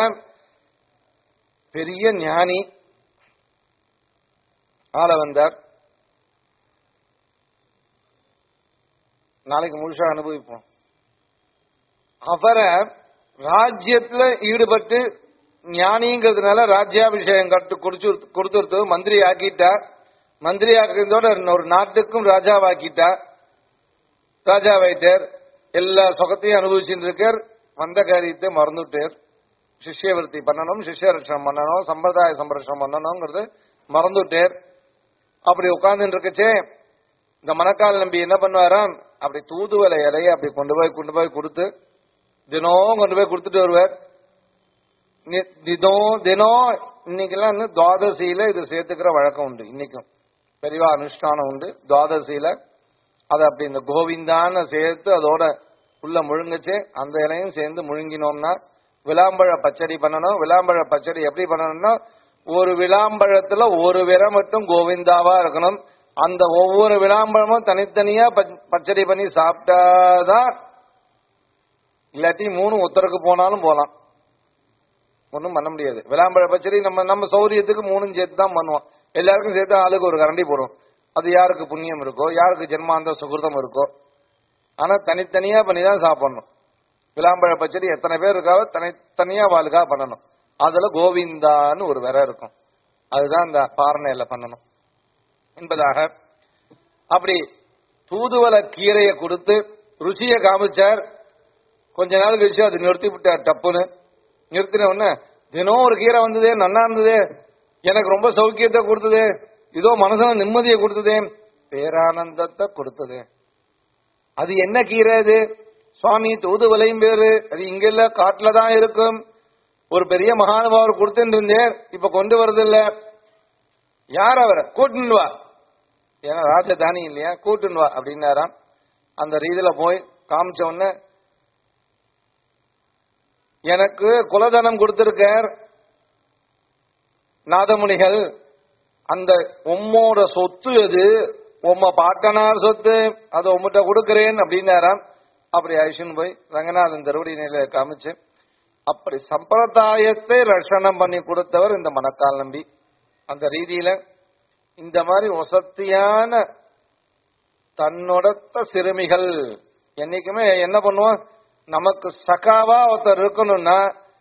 [SPEAKER 1] பெரிய ஞானி ஆள வந்தார் நாளைக்கு முழுசா அனுபவிப்போம் அவரை ராஜ்யத்துல ஈடுபட்டு ஞானிங்கிறதுனால ராஜ்யாபிஷேகம் கட்டு குடிச்சு கொடுத்துருத்து மந்திரி ஆக்கிட்டா மந்திரி ஆக்கிறதோட ஒரு நாட்டுக்கும் ராஜாவாக்கிட்டா ராஜாவாயிட்டார் எல்லா சுகத்தையும் அனுபவிச்சுட்டு இருக்கார் வந்த காரியத்தை மறந்துட்டார் சிஷ்யவருத்தி பண்ணணும் சிஷ்ய ரட்சணம் பண்ணணும் சம்பிரதாய சம்பரட்சணம் பண்ணணுங்கிறது மறந்துட்டார் அப்படி உட்கார்ந்துட்டு இருக்கச்சே இந்த மணக்கால் நம்பி என்ன பண்ணுவாராம் அப்படி தூதுவளை இலைய அப்படி கொண்டு போய் கொண்டு போய் கொடுத்து தினம் கொண்டு போய் கொடுத்துட்டு வருவார் நி- தினம் தினம் இன்னைக்கெல்லாம் இன்னும் துவாதசியில இது சேர்த்துக்கிற வழக்கம் உண்டு இன்னைக்கும் பெரியவா அனுஷ்டானம் உண்டு துவாதசியில அதை அப்படி இந்த கோவிந்தான்னு சேர்த்து அதோட உள்ள முழுங்குச்சு அந்த இலையும் சேர்ந்து முழுங்கினோம்னா விளாம்பழ பச்சடி பண்ணணும் விளாம்பழ பச்சடி எப்படி பண்ணணும்னா ஒரு விளாம்பழத்துல ஒரு விரை மட்டும் கோவிந்தாவா இருக்கணும் அந்த ஒவ்வொரு விளாம்பழமும் தனித்தனியா பச்- பச்சடி பண்ணி சாப்பிட்டாதான் இல்லாட்டி மூணு உத்தருக்கு போனாலும் போலாம் ஒன்றும் பண்ண முடியாது விளாம்பழ பச்சடி நம்ம நம்ம சௌரியத்துக்கு மூணும் சேர்த்து தான் பண்ணுவோம் எல்லாருக்கும் சேர்த்து ஆளுக்கு ஒரு கரண்டி போடும் அது யாருக்கு புண்ணியம் இருக்கோ யாருக்கு ஜென்மாந்த சுகிருதம் இருக்கோ ஆனா தனித்தனியா பண்ணி தான் சாப்பிடணும் விளாம்பழ பச்சடி எத்தனை பேர் இருக்காவோ தனித்தனியா வாளுக்கா பண்ணணும் அதுல கோவிந்தான்னு ஒரு விரை இருக்கும் அதுதான் இந்த பாரணையில பண்ணணும் என்பதாக அப்படி தூதுவள கீரையை கொடுத்து ருசியை காமிச்சார் கொஞ்ச நாள் கழிச்சு அது நிறுத்தி விட்டார் டப்புன்னு நிறுத்தின உடனே தினம் ஒரு கீரை வந்ததே நன்னா இருந்ததே எனக்கு ரொம்ப சௌக்கியத்தை கொடுத்ததே இதோ மனசுல நிம்மதியை கொடுத்ததே பேரானந்தத்தை கொடுத்தது அது என்ன கீரை அது சுவாமி தூதுவளையும் பேரு அது இங்க இல்ல காட்டுல தான் இருக்கும் ஒரு பெரிய மகானுபாவர் கொடுத்துட்டு இருந்தேன் இப்ப கொண்டு வரது இல்ல யார் அவரை கூட்டுன்னு வா ஏன்னா ராஜதானி இல்லையா கூட்டுன்னு வா அப்படின்னாராம் அந்த ரீதியில போய் காமிச்ச உடனே எனக்கு குலதனம் கொடுத்திருக்கார் நாதமுனிகள் அந்த உம்மோட சொத்து அது உம்ம பாட்டனார் சொத்து அதை உம்மிட்ட கொடுக்கிறேன் அப்படின்னாராம் அப்படி ஐஷன் போய் ரங்கநாதன் திருவடி நிலையில காமிச்சு அப்படி சம்பிரதாயத்தை ரஷணம் பண்ணி கொடுத்தவர் இந்த மணக்கால் நம்பி அந்த ரீதியில இந்த மாதிரி வசத்தியான தன்னொடத்த சிறுமிகள் என்னைக்குமே என்ன பண்ணுவோம் நமக்கு சகாவா ஒருத்தர் இருக்கணும்னா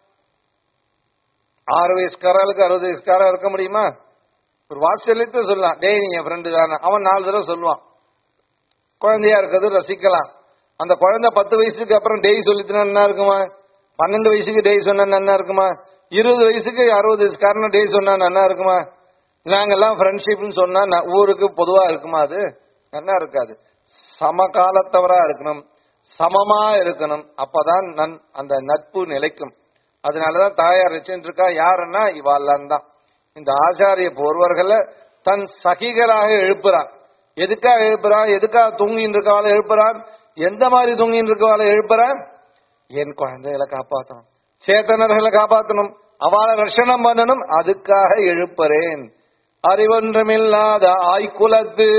[SPEAKER 1] ஆறு வயசுக்காரர்களுக்கு அறுபது வயசுக்காரா இருக்க முடியுமா ஒரு வாட்ஸ்அப்ல சொல்லலாம் டேய் நீங்க ஃப்ரெண்டு தானே அவன் நாலு தடவை சொல்லுவான் குழந்தையா இருக்கிறது ரசிக்கலாம் அந்த குழந்தை பத்து வயசுக்கு அப்புறம் டெய் சொல்லிட்டுனா என்ன இருக்குமா பன்னெண்டு வயசுக்கு டெய் சொன்னா என்ன இருக்குமா இருபது வயசுக்கு அறுபது வயசுக்காரன டெய் சொன்னா என்ன இருக்குமா நாங்கெல்லாம் ஃப்ரெண்ட்ஷிப்னு சொன்னா ந- ஊருக்கு பொதுவா இருக்குமா அது நல்லா இருக்காது சமகாலத்தவரா இருக்கணும் சமமா இருக்கணும் அப்பதான் நன் அந்த நட்பு நிலைக்கும் அதனாலதான் தாயார் வச்சுட்டு இருக்கா யாருன்னா இவாள்லாம் தான் இந்த ஆச்சாரிய போர்வர்களை தன் சகிகளாக எழுப்புறான் எதுக்காக எழுப்புறான் எதுக்காக தூங்கின்னு இருக்கவாளை எழுப்புறான் எந்த மாதிரி தூங்கின்னு இருக்கவாளை எழுப்புறான் என் குழந்தைகளை காப்பாற்றணும் சேத்தனர்களை காப்பாற்றணும் அவளை ரஷணம் பண்ணணும் அதுக்காக எழுப்புறேன் அறிவொன்றமில்லாத ஆய்குலத்து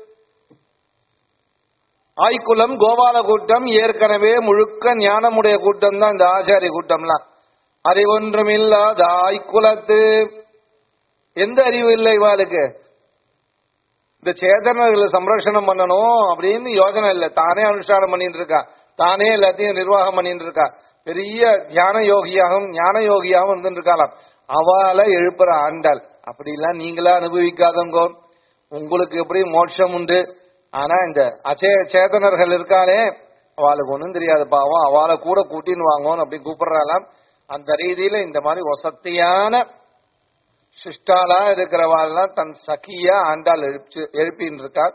[SPEAKER 1] ஆய்குலம் கோபால கூட்டம் ஏற்கனவே முழுக்க ஞானமுடைய கூட்டம் தான் இந்த ஆச்சாரிய கூட்டம்லாம் அறிவொன்றுமில்லாத ஆய்குலத்து எந்த அறிவு இல்லை இவாளுக்கு இந்த சேதனர்களை சம்ரட்சணம் பண்ணணும் அப்படின்னு யோஜனை இல்லை தானே அனுஷ்டானம் பண்ணிட்டு இருக்கா தானே எல்லாத்தையும் நிர்வாகம் பண்ணிட்டு இருக்கா பெரிய தியான யோகியாகவும் ஞான யோகியாகவும் இருந்துட்டு இருக்காளாம் அவளை எழுப்புற ஆண்டாள் அப்படிலாம் நீங்களா அனுபவிக்காதங்கோ உங்களுக்கு எப்படி மோட்சம் உண்டு ஆனா இந்த அச்சே சேதனர்கள் இருக்காளே அவளுக்கு ஒண்ணும் தெரியாது பாவம் அவளை கூட கூட்டின்னு வாங்கன்னு அப்படி கூப்பிடுறாளாம் அந்த ரீதியில இந்த மாதிரி வசத்தியான சிஷ்டாலா இருக்கிறவாள்லாம் தன் சகியா ஆண்டாள் எழுப்பி எழுப்பின்னு இருக்கார்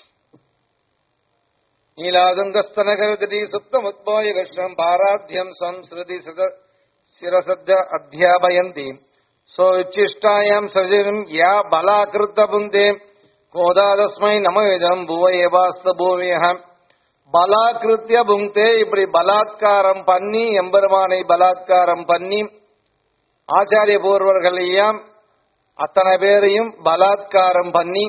[SPEAKER 1] நீலாதுங்கஸ்தனகருதி சுத்தம் உத்போய கிருஷ்ணம் பாராத்தியம் ஸ்வம் ஸ்ருதி சித சிரசத்த அத்தியாபயந்தி சோ உச்சிஷ்டாயாம் சஜிரம் யா பலாகிருத்த புந்தே கோதாதஸ்மை நமவிதம் புவ ஏவாஸ்த பூமியகம் பலாக்கிருத்திய புங்தே இப்படி பலாத்காரம் பண்ணி எம்பெருமானை பலாத்காரம் பண்ணி ஆச்சாரிய பூர்வர்களையும் அத்தனை பேரையும் பலாத்காரம் பண்ணி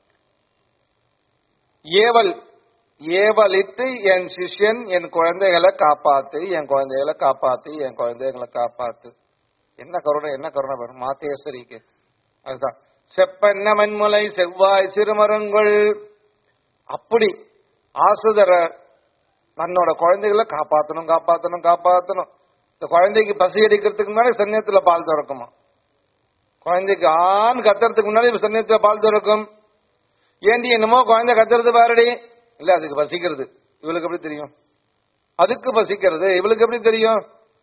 [SPEAKER 1] ஏவல் ஏவலிட்டு என் சிஷ்யன் என் குழந்தைகளை காப்பாத்து என் குழந்தைகளை காப்பாத்து என் குழந்தைகளை காப்பாத்து என்ன கருணை என்ன கருணை வரும் மாத்தேஸ்வரிக்கு அதுதான் செப்பென்ன மென்முலை செவ்வாய் சிறுமரங்கள் அப்படி ஆசுதர தன்னோட குழந்தைகளை காப்பாத்தணும் காப்பாத்தணும் காப்பாத்தணும் இந்த குழந்தைக்கு பசி அடிக்கிறதுக்கு முன்னாடி சன்னியத்துல பால் திறக்குமா குழந்தைக்கு ஆண் கத்துறதுக்கு முன்னாடி சன்னியத்துல பால் திறக்கும் ஏண்டி என்னமோ குழந்தை கத்துறது பாருடி இல்ல அதுக்கு பசிக்கிறது இவளுக்கு எப்படி தெரியும் அதுக்கு பசிக்கிறது இவளுக்கு எப்படி தெரியும்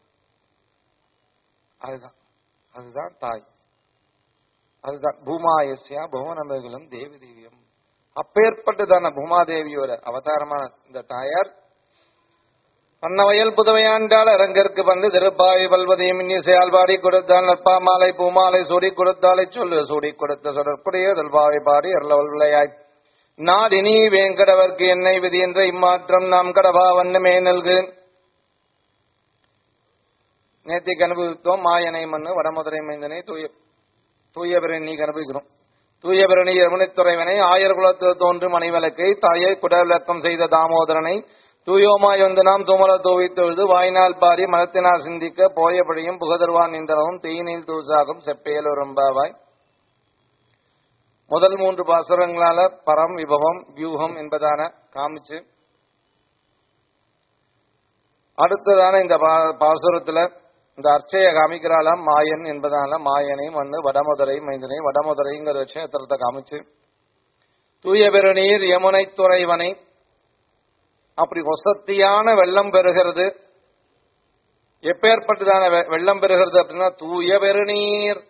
[SPEAKER 1] அதுதான் அதுதான் தாய் அதுதான் பூமாயஸ்யா புவனமேகலம் தேவி தேவியம் அப்பேற்பட்டதான பூமாதேவியோட அவதாரமான இந்த தாயார் அன்னவயல் புதுவையாண்டால் அரங்கற்கு வந்து திருப்பாவை பல்வதையும் இன்னிசையால் பாடி கொடுத்தால் நற்பா மாலை பூமாலை சூடி கொடுத்தாலை சொல்லு சூடி கொடுத்த சொடற்புடைய தல்பாவை பாடி அருளவல் விளையாய் நாடினி வேங்கடவர்க்கு என்னை விதி என்ற இம்மாற்றம் நாம் கடவா வண்ணமே நல்கு நேத்திக்கு அனுபவித்தோம் மாயனை மண்ணு வடமுதிரை மைந்தனை தூய தூயபிரணி நீ அனுபவிக்கிறோம் தூயபிரணி யமுனைத்துறைவனை ஆயர் குலத்து தோன்றும் மணிவிளக்கை தாயை குடவிளக்கம் செய்த தாமோதரனை தூயோமாய் வந்து நாம் துமல தூவி தொழுது வாய்நாள் பாரி மனத்தினால் சிந்திக்க போயபடியும் புகதர்வான் நின்றவும் தீயினில் தூசாகும் செப்பேல் ரொம்பாவாய் முதல் மூன்று பாசுரங்களால பரம் விபவம் வியூகம் என்பதான காமிச்சு அடுத்ததான இந்த பா- பாசுரத்துல இந்த அர்ச்சைய காமிக்கிறாளாம் மாயன் என்பதால மாயனை மண்ணு வடமுதரை மைந்தனை வடமுதரைங்கிற கஷேத்திரத்தை காமிச்சு தூய பெருநீர் யமுனை துறைவனை அப்படி வசத்தியான வெள்ளம் பெறுகிறது எப்பேற்பட்டதான வெ- வெள்ளம் பெறுகிறது அப்படின்னா தூய பெருநீர்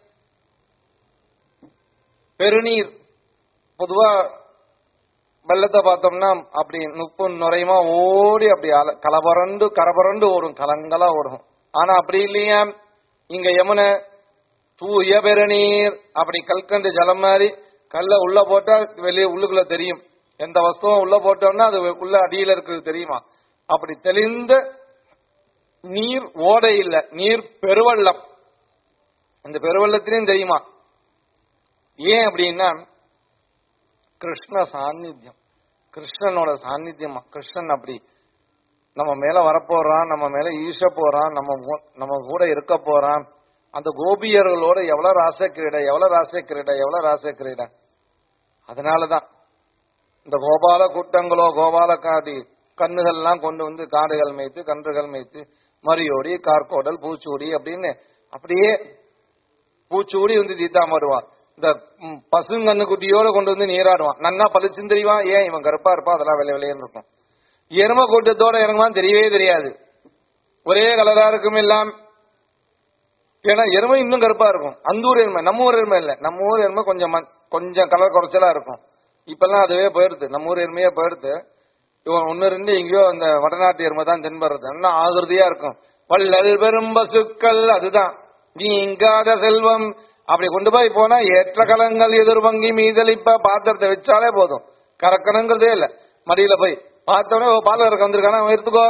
[SPEAKER 1] பெருநீர் பொதுவா வெள்ளத்தை பார்த்தோம்னா அப்படி நுப்பு நுரையுமா ஓடி அப்படி அல- கலபரண்டு கரபரண்டு ஓடும் கலங்கலா ஓடும் ஆனா அப்படி இல்லையா இங்க யமுனை தூய பெருநீர் அப்படி கல்கண்டு ஜலம் மாதிரி கல்ல உள்ள போட்டா வெளியே உள்ளுக்குள்ள தெரியும் எந்த வஸ்துவும் உள்ள போட்டோம்னா அது உள்ள அடியில இருக்கிறது தெரியுமா அப்படி தெளிந்த நீர் ஓடை இல்ல நீர் பெருவெள்ளம் இந்த பெருவெள்ளத்திலையும் தெரியுமா ஏன் அப்படின்னா கிருஷ்ண சாநித்தியம் கிருஷ்ணனோட சாநித்தியமா கிருஷ்ணன் அப்படி நம்ம மேல வரப்போறான் நம்ம மேல ஈச போறான் நம்ம மூ- நம்ம கூட இருக்க போறான் அந்த கோபியர்களோட எவ்வளவு ராச கிரீடை எவ்வளவு ராச கிரீடை எவ்வளவு ராச கிரீடை அதனாலதான் இந்த கோபால கூட்டங்களோ கோபால காடி கண்ணுகள்லாம் கொண்டு வந்து காடுகள் மேய்த்து கன்றுகள் மேய்த்து மரியோடி கார்கோடல் பூச்சூடி அப்படின்னு அப்படியே பூச்சூடி வந்து தீத்தாம வருவான் இந்த ம், பசுங்கண்ணு குட்டியோட கொண்டு வந்து நீராடுவான் நன்னா பளிச்சுன்னு தெரியுவான் ஏன் இவன் கருப்பா இருப்பான் அதெல்லாம் வெள்ளை வெள்ளையன்னு இருக்கும் எரும கூட்டத்தோட இறங்குவான் தெரியவே தெரியாது ஒரே கலரா இருக்கும் எல்லாம் ஏன்னா எருமை இன்னும் கருப்பா இருக்கும் அந்த ஊர் எருமை நம்ம ஊர் எருமை இல்ல நம்ம ஊர் எருமை கொஞ்சம் ம- கொஞ்சம் கலர் குறைச்சலா இருக்கும் இப்பெல்லாம் அதுவே போயிடுது நம்ம ஊர் எருமையே போயிடுது இவன் ஒன்னு ரெண்டு எங்கேயோ அந்த வடநாட்டு எருமை தான் தென்படுறது இன்னும் ஆகிருதியா இருக்கும் வள்ளல் பெரும் பசுக்கள் அதுதான் நீங்காத செல்வம் அப்படி கொண்டு போய் போனா ஏற்ற கலங்கள் எதிர்வங்கி மீதளிப்ப பாத்திரத்தை வச்சாலே போதும் கறக்கணுங்கிறதே இல்ல மடியில போய் பார்த்தோன்னே ஓ, பால் கறக்க வந்திருக்கானா அவன் எடுத்துக்கோ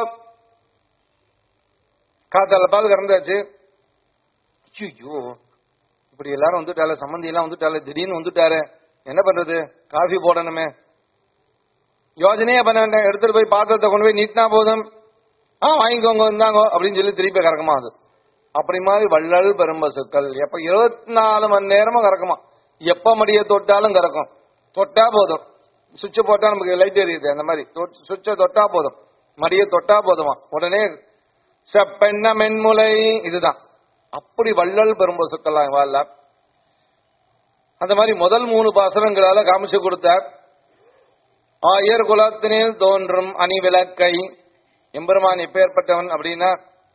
[SPEAKER 1] காத்தால பால் கறந்தாச்சு ஐயோ இப்படி எல்லாரும் வந்துட்டால சம்மந்தி எல்லாம் வந்துட்டால திடீர்னு வந்துட்டாரு என்ன பண்றது காஃபி போடணுமே யோஜனையே பண்ண வேண்டாம் எடுத்துட்டு போய் பாத்திரத்தை கொண்டு போய் நீட்டினா போதும் ஆ வாங்கிக்கோங்க இருந்தாங்க அப்படின்னு சொல்லி திருப்பி கறக்குமா அது அப்படி மாதிரி வள்ளல் பெரும்பசுக்கள் எப்ப இருபத்தி நாலு மணி நேரமும் கறக்குமா எப்ப மடியை தொட்டாலும் கறக்கும் தொட்டா போதும் சுவிட்ச் போட்டா நமக்கு லைட் எரியுது அந்த மாதிரி சுவிட்சை தொட்டா போதும் மடியை தொட்டா போதுமா உடனே செப்பெண்ண மென்முலை இதுதான் அப்படி வள்ளல் பெரும்பசுக்கள் வாழ அந்த மாதிரி முதல் மூணு பாசனங்களால காமிச்சு கொடுத்தார் ஆயர் குலத்தினில் தோன்றும் அணிவிளக்கை எம்பெருமான் எப்பேற்பட்டவன் அப்படின்னா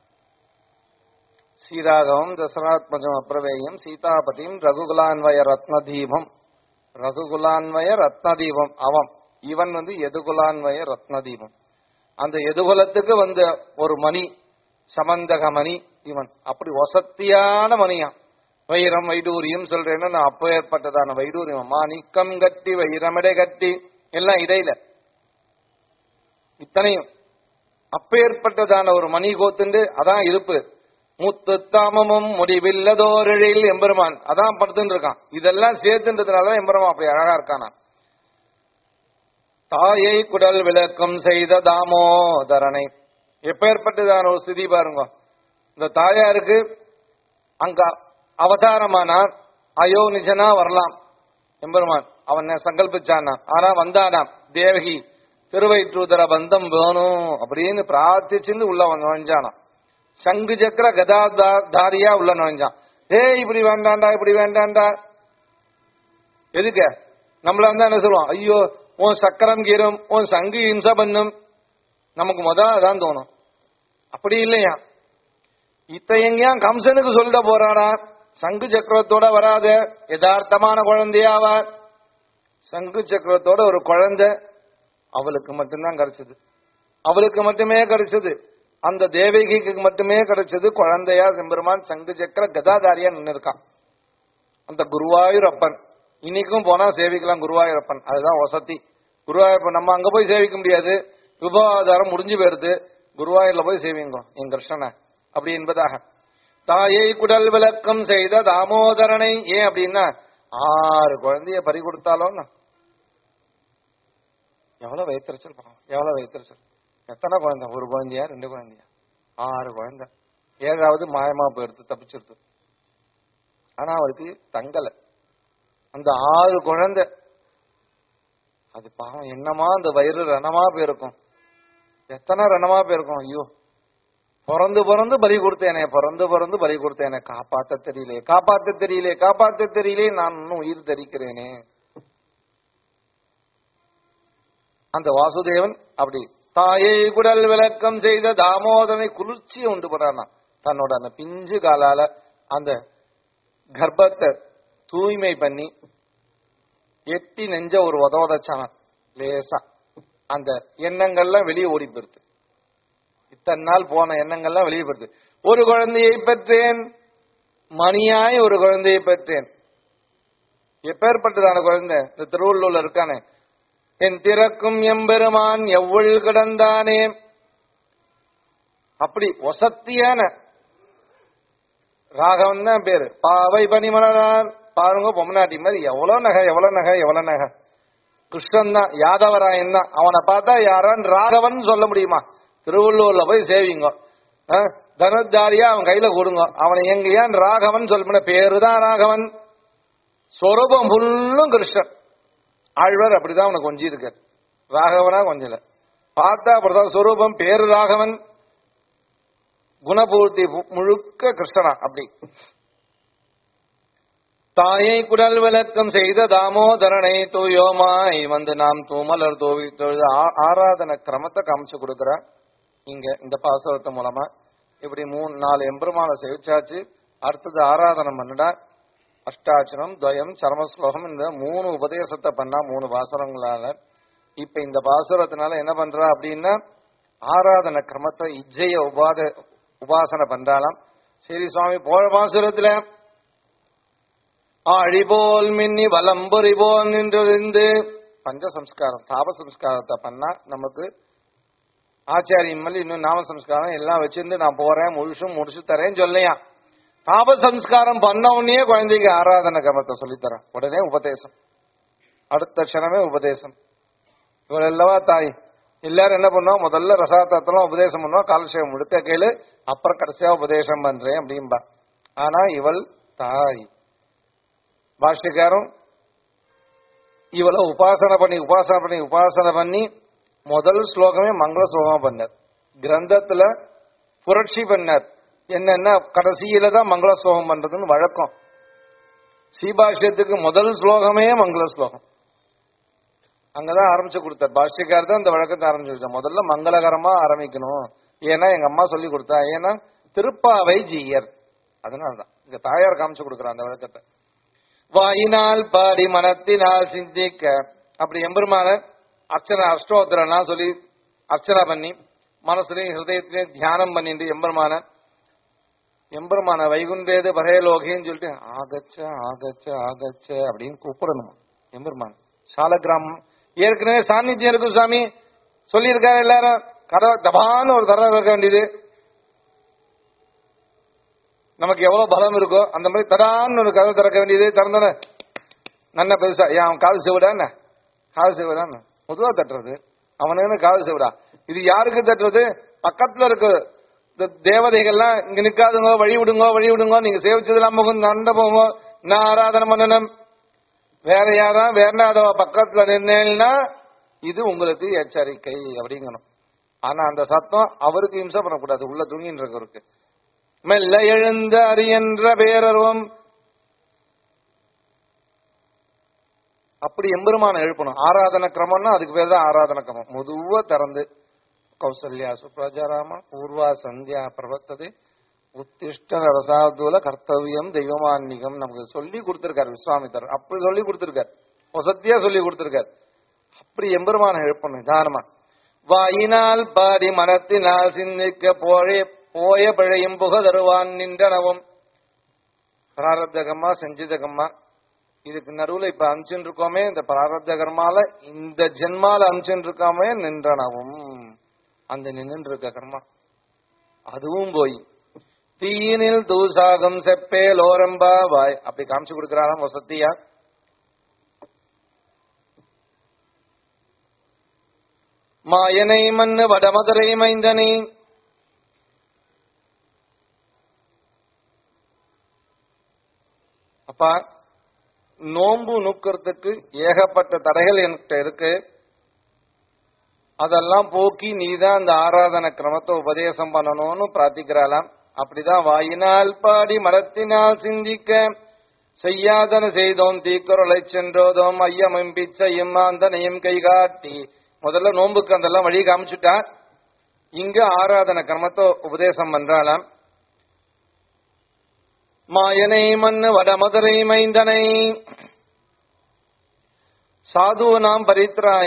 [SPEAKER 1] சீராகவும் தசராத்மஜம் அப்பிரவேயம் சீதாபதியும் ரகுகுலான்வய ரத்னதீபம் ரகுகுலான்வய ரத்னதீபம் அவன் இவன் வந்து எதுகுலான்வய ரத்னதீபம் அந்த எதுகுலத்துக்கு வந்த ஒரு மணி சமந்தக மணி இவன் அப்படி வசத்தியான மணியான் வைரம் வைடூரியம் சொல்றேன்னா நான் அப்போ ஏற்பட்டதான வைடூரியம் மாணிக்கம் கட்டி வைரமடை கட்டி எல்லாம் இடையில இத்தனையும் அப்பேற்பட்டதான ஒரு மணி கோத்துண்டு அதான் இருப்பு முத்து தாமமும் முடிவில்லதோரில் எம்பெருமான் அதான் படுத்துட்டு இருக்கான் இதெல்லாம் சேர்த்துன்றதுனாலதான் எம்பெருமான் அப்படி அழகா இருக்கானா தாயை குடல் விளக்கம் செய்த தாமோதரனை எப்பேற்பட்டதான ஒரு ஸ்திதி பாருங்க இந்த தாயாருக்கு அங்க அவதாரமானார் அயோனிஜனா வரலாம் எம்பெருமான் அவன் சங்கல்பிச்சானா ஆனா வந்தானாம் தேவகி திருவயிற்றுதர பந்தம் வேணும் அப்படின்னு பிரார்த்திச்சுன்னு உள்ள வந்து நுழைஞ்சானாம் சங்கு சக்கர கதா தாரியா உள்ள நுழைஞ்சான் ஏய் இப்படி வேண்டாண்டா இப்படி வேண்டாண்டா எதுக்கு நம்மள வந்து என்ன சொல்லுவோம் ஐயோ உன் சக்கரம் கீரும் உன் சங்கு இம்சா பண்ணும் நமக்கு முத அதான் தோணும் அப்படி இல்லையா இத்த எங்கேயா கம்சனுக்கு சொல்ல போறாரா சங்கு சக்கரத்தோட வராத யதார்த்தமான குழந்தையாவா சங்கு சக்கரத்தோட ஒரு குழந்தை அவளுக்கு மட்டும்தான் கிடைச்சது அவளுக்கு மட்டுமே கிடைச்சது அந்த தேவகிக்கு மட்டுமே கிடைச்சது குழந்தையா செம்பெருமான் சங்கு சக்கர கதாதாரியா நின்று இருக்கான் அந்த குருவாயூரப்பன் இன்னைக்கும் போனா சேவிக்கலாம் குருவாயூரப்பன் அதுதான் வசதி குருவாயூரப்பன் நம்ம அங்க போய் சேவிக்க முடியாது விபவாதாரம் முடிஞ்சு போயிருது குருவாயூர்ல போய் சேவிங்க என் கிருஷ்ணனை அப்படி என்பதாக தாயை குடல் விளக்கம் செய்த தாமோதரனை ஏன் அப்படின்னா ஆறு குழந்தைய பறி கொடுத்தாலும் எவ்வளவு வயிற்றுச்சல் பாவம் எவ்வளவு வயிற்றுச்சல் எத்தனை குழந்தை ஒரு குழந்தையா ரெண்டு குழந்தையா ஆறு குழந்தை ஏழாவது மாயமா போயிடுது தப்பிச்சிருது ஆனா அவருக்கு தங்கல அந்த ஆறு குழந்தை அது பாவம் என்னமா அந்த வயிறு ரணமா போயிருக்கும் எத்தனை ரணமா போயிருக்கும் ஐயோ பிறந்து பிறந்து பலி கொடுத்தேனே பிறந்து பிறந்து பலி கொடுத்தேனே காப்பாத்த தெரியலே காப்பாத்த தெரியலே காப்பாத்த தெரியலே நான் இன்னும் உயிர் தரிக்கிறேனே அந்த வாசுதேவன் அப்படி தாயை குடல் விளக்கம் செய்த தாமோதரனை குளிர்ச்சியை உண்டு போறானா தன்னோட அந்த பிஞ்சு காலால அந்த கர்ப்பத்தை தூய்மை பண்ணி எட்டி நெஞ்ச ஒரு உத உதச்சான லேசா அந்த எண்ணங்கள்லாம் வெளியே ஓடி போயிருது இத்தனை நாள் போன எண்ணங்கள்லாம் வெளியே போயிருது ஒரு குழந்தையை பெற்றேன் மணியாய் ஒரு குழந்தையை பெற்றேன் எப்பேற்பட்டதான குழந்தை இந்த திருவள்ளூர்ல இருக்கானே என் திறக்கும் எம்பெருமான் எவ்வள் கிடந்தானே அப்படி ஒசத்தியான ராகவன் தான் பேரு பாவை பனிமலரார் பாருங்க பொம்மநாட்டி மாதிரி எவ்வளவு நகை எவ்வளவு நகை எவ்வளவு நகை கிருஷ்ணன் தான் யாதவராயன் தான் அவனை பார்த்தா யாரான் ராகவன் சொல்ல முடியுமா திருவள்ளூர்ல போய் சேவிங்க ஆ, தனுத்தாரியா அவன் கையில கொடுங்க அவனை எங்க ஏன் ராகவன் சொல்ல பேரு தான் ராகவன் சொரூபம் ஃபுல்லும் கிருஷ்ணன் ஆழ்வார் அப்படிதான் அவனை கொஞ்சி இருக்கார் ராகவனா கொஞ்சல பார்த்தா அப்படிதான் சொரூபம் பேரு ராகவன் குணபூர்த்தி மு- முழுக்க கிருஷ்ணனா அப்படி தாயை குடல் விளக்கம் செய்த தாமோதரனை தூயோமாய் வந்து நாம் தூமலர் தூவி தொழுது ஆ- ஆராதன கிரமத்தை காமிச்சு கொடுக்கிறார் இங்க இந்த பாசவத்து மூலமா இப்படி மூணு நாலு எம்பெருமானை சேவிச்சாச்சு அடுத்தது ஆராதனம் பண்ணிடா அஷ்டாட்சரம் துவயம் சரமஸ்லோகம் இந்த மூணு உபதேசத்தை பண்ணா மூணு பாசுரங்களால இப்ப இந்த பாசுரத்தினால என்ன பண்றா அப்படின்னா ஆராதன கிரமத்தை இஜ்ஜைய உபாத உபாசனை பண்றாளாம் சரி சுவாமி போன பாசுரத்துல ஆழிபோல் மின்னி வலம்புரி போல் நின்றிருந்து பஞ்ச சம்ஸ்காரம் தாப சம்ஸ்காரத்தை பண்ணா நமக்கு ஆச்சாரியம் மேல இன்னும் நாம சம்ஸ்காரம் எல்லாம் வச்சிருந்து நான் போறேன் முழுசும் முடிச்சு தரேன்னு சொல்லையா தாப சம்ஸ்காரம் பண்ண உடனே குழந்தைக்கு ஆராதன கர்மத்தை சொல்லித்தரேன் உடனே உபதேசம் அடுத்த க்ஷணமே உபதேசம் இவள் அல்லவா தாய் எல்லாரும் என்ன பண்ணுவோம் முதல்ல ரசாத்தத்தெல்லாம் உபதேசம் பண்ணுவோம் காலக்ஷேபம் முழுக்க கேளு அப்புறம் கடைசியா உபதேசம் பண்றேன் அப்படின்பா ஆனா இவள் தாய் பாஷ்யக்காரும் இவளை உபாசனை பண்ணி உபாசனை பண்ணி உபாசனை பண்ணி முதல் ஸ்லோகமே மங்கள ஸ்லோகமா பண்ணார் கிரந்தத்துல புரட்சி பண்ணார் என்னன்னா கடைசியில தான் மங்கள ஸ்லோகம் பண்றதுன்னு வழக்கம் சீபாஷ்யத்துக்கு முதல் ஸ்லோகமே மங்கள ஸ்லோகம் அங்கதான் ஆரம்பிச்சு கொடுத்தார் பாஷ்யக்கார் தான் இந்த வழக்கத்தை ஆரம்பிச்சு கொடுத்தார் முதல்ல மங்களகரமா ஆரம்பிக்கணும் ஏன்னா எங்க அம்மா சொல்லி கொடுத்தா ஏன்னா திருப்பாவை ஜீயர் அதனாலதான் இங்க தாயார் காமிச்சு கொடுக்குறான் அந்த வழக்கத்தை வாயினால் பாடி மனத்தினால் சிந்திக்க அப்படி எம்பெருமான அர்ச்சனை அஷ்டோத்திரனா சொல்லி அர்ச்சனை பண்ணி மனசுலையும் ஹிருதயத்திலையும் தியானம் பண்ணிட்டு எம்பெருமான எம்பெருமான வைகுண்டேது பரேலோகின்னு சொல்லிட்டு ஆகச்ச ஆகச்ச ஆகச்ச அப்படின்னு கூப்பிடணும் எம்பெருமான் சாலக்கிராமம் ஏற்கனவே சாநித்தியம் இருக்கும் சுவாமி சொல்லியிருக்காரு எல்லாரும் கதவை தபான்னு ஒரு தடவை இருக்க வேண்டியது நமக்கு எவ்வளவு பலம் இருக்கோ அந்த மாதிரி தடான்னு ஒரு கதவை திறக்க வேண்டியது திறந்தோன்னே நல்ல பெருசா ஏன் அவன் காது செவிடா என்ன காது செவிடா என்ன பொதுவா தட்டுறது அவனுக்கு காது செவிடா இது யாருக்கு தட்டுறது பக்கத்துல இருக்கு இந்த தேவதைகள்லாம் இங்க நிக்காதுங்க வழி விடுங்க வழி விடுங்க நீங்க சேவிச்சதெல்லாம் போகும் நண்ட போங்க நான் ஆராதனை பண்ணணும் வேற யாரா வேண்டாதவ பக்கத்துல நின்னேன்னா இது உங்களுக்கு எச்சரிக்கை அப்படிங்கணும் ஆனா அந்த சத்தம் அவருக்கு இம்சை பண்ணக்கூடாது உள்ள தூங்கின்னு இருக்கவருக்கு மெல்ல எழுந்த அரியன்ற பேரர்வம் அப்படி எம்பெருமான எழுப்பணும் ஆராதன கிரமம்னா அதுக்கு பேர் தான் ஆராதன கிரமம் முதுவா திறந்து கௌசல்யா சுப்ரஜாராம பூர்வா சந்தியா பிரவர்த்தது உத்திஷ்ட ரசாதுல கர்த்தவியம் தெய்வமான்மிகம் நமக்கு சொல்லி கொடுத்திருக்காரு விஸ்வாமித்தர் அப்படி சொல்லி கொடுத்திருக்காரு வசத்தியா சொல்லி கொடுத்திருக்காரு அப்படி எம்பெருமான எழுப்பணும் நிதானமா வாயினால் பாடி மனத்தினால் சிந்திக்க போய போய பிழையும் புக தருவான் நின்றனவும் பிராரப்த கர்மா செஞ்சித கர்மா இதுக்கு நடுவுல இப்ப அமிச்சுட்டு இருக்கோமே இந்த பிராரப்த கர்மால இந்த ஜென்மால அமிச்சுட்டு இருக்காமே நின்றனவும் அந்த நின்று இருக்க கர்மா அதுவும் போய் தீயினில் தூசாகம் செப்பே லோரம்பா வாய் அப்படி காமிச்சு கொடுக்கிறாராம் வசத்தியா மாயனை மண்ணு வடமதுரை மைந்தனை அப்பா நோன்பு நுக்கிறதுக்கு ஏகப்பட்ட தடைகள் என்கிட்ட இருக்கு அதெல்லாம் போக்கி நீதான் அந்த ஆராதன கிரமத்தை உபதேசம் பண்ணணும்னு பிரார்த்திக்கிறாளாம் அப்படிதான் வாயினால் பாடி மரத்தினால் சிந்திக்க செய்யாதன செய்தோம் தீக்குறளை சென்றோதோம் ஐயம் எம்பிச்சையும் அந்தனையும் கை காட்டி முதல்ல நோன்புக்கு அதெல்லாம் வழி காமிச்சுட்டா இங்க ஆராதன கிரமத்தை உபதேசம் பண்றாளாம் மாயனை மண்ணு வடமதுரை மைந்தனை சாதுனாம் பரித்ராய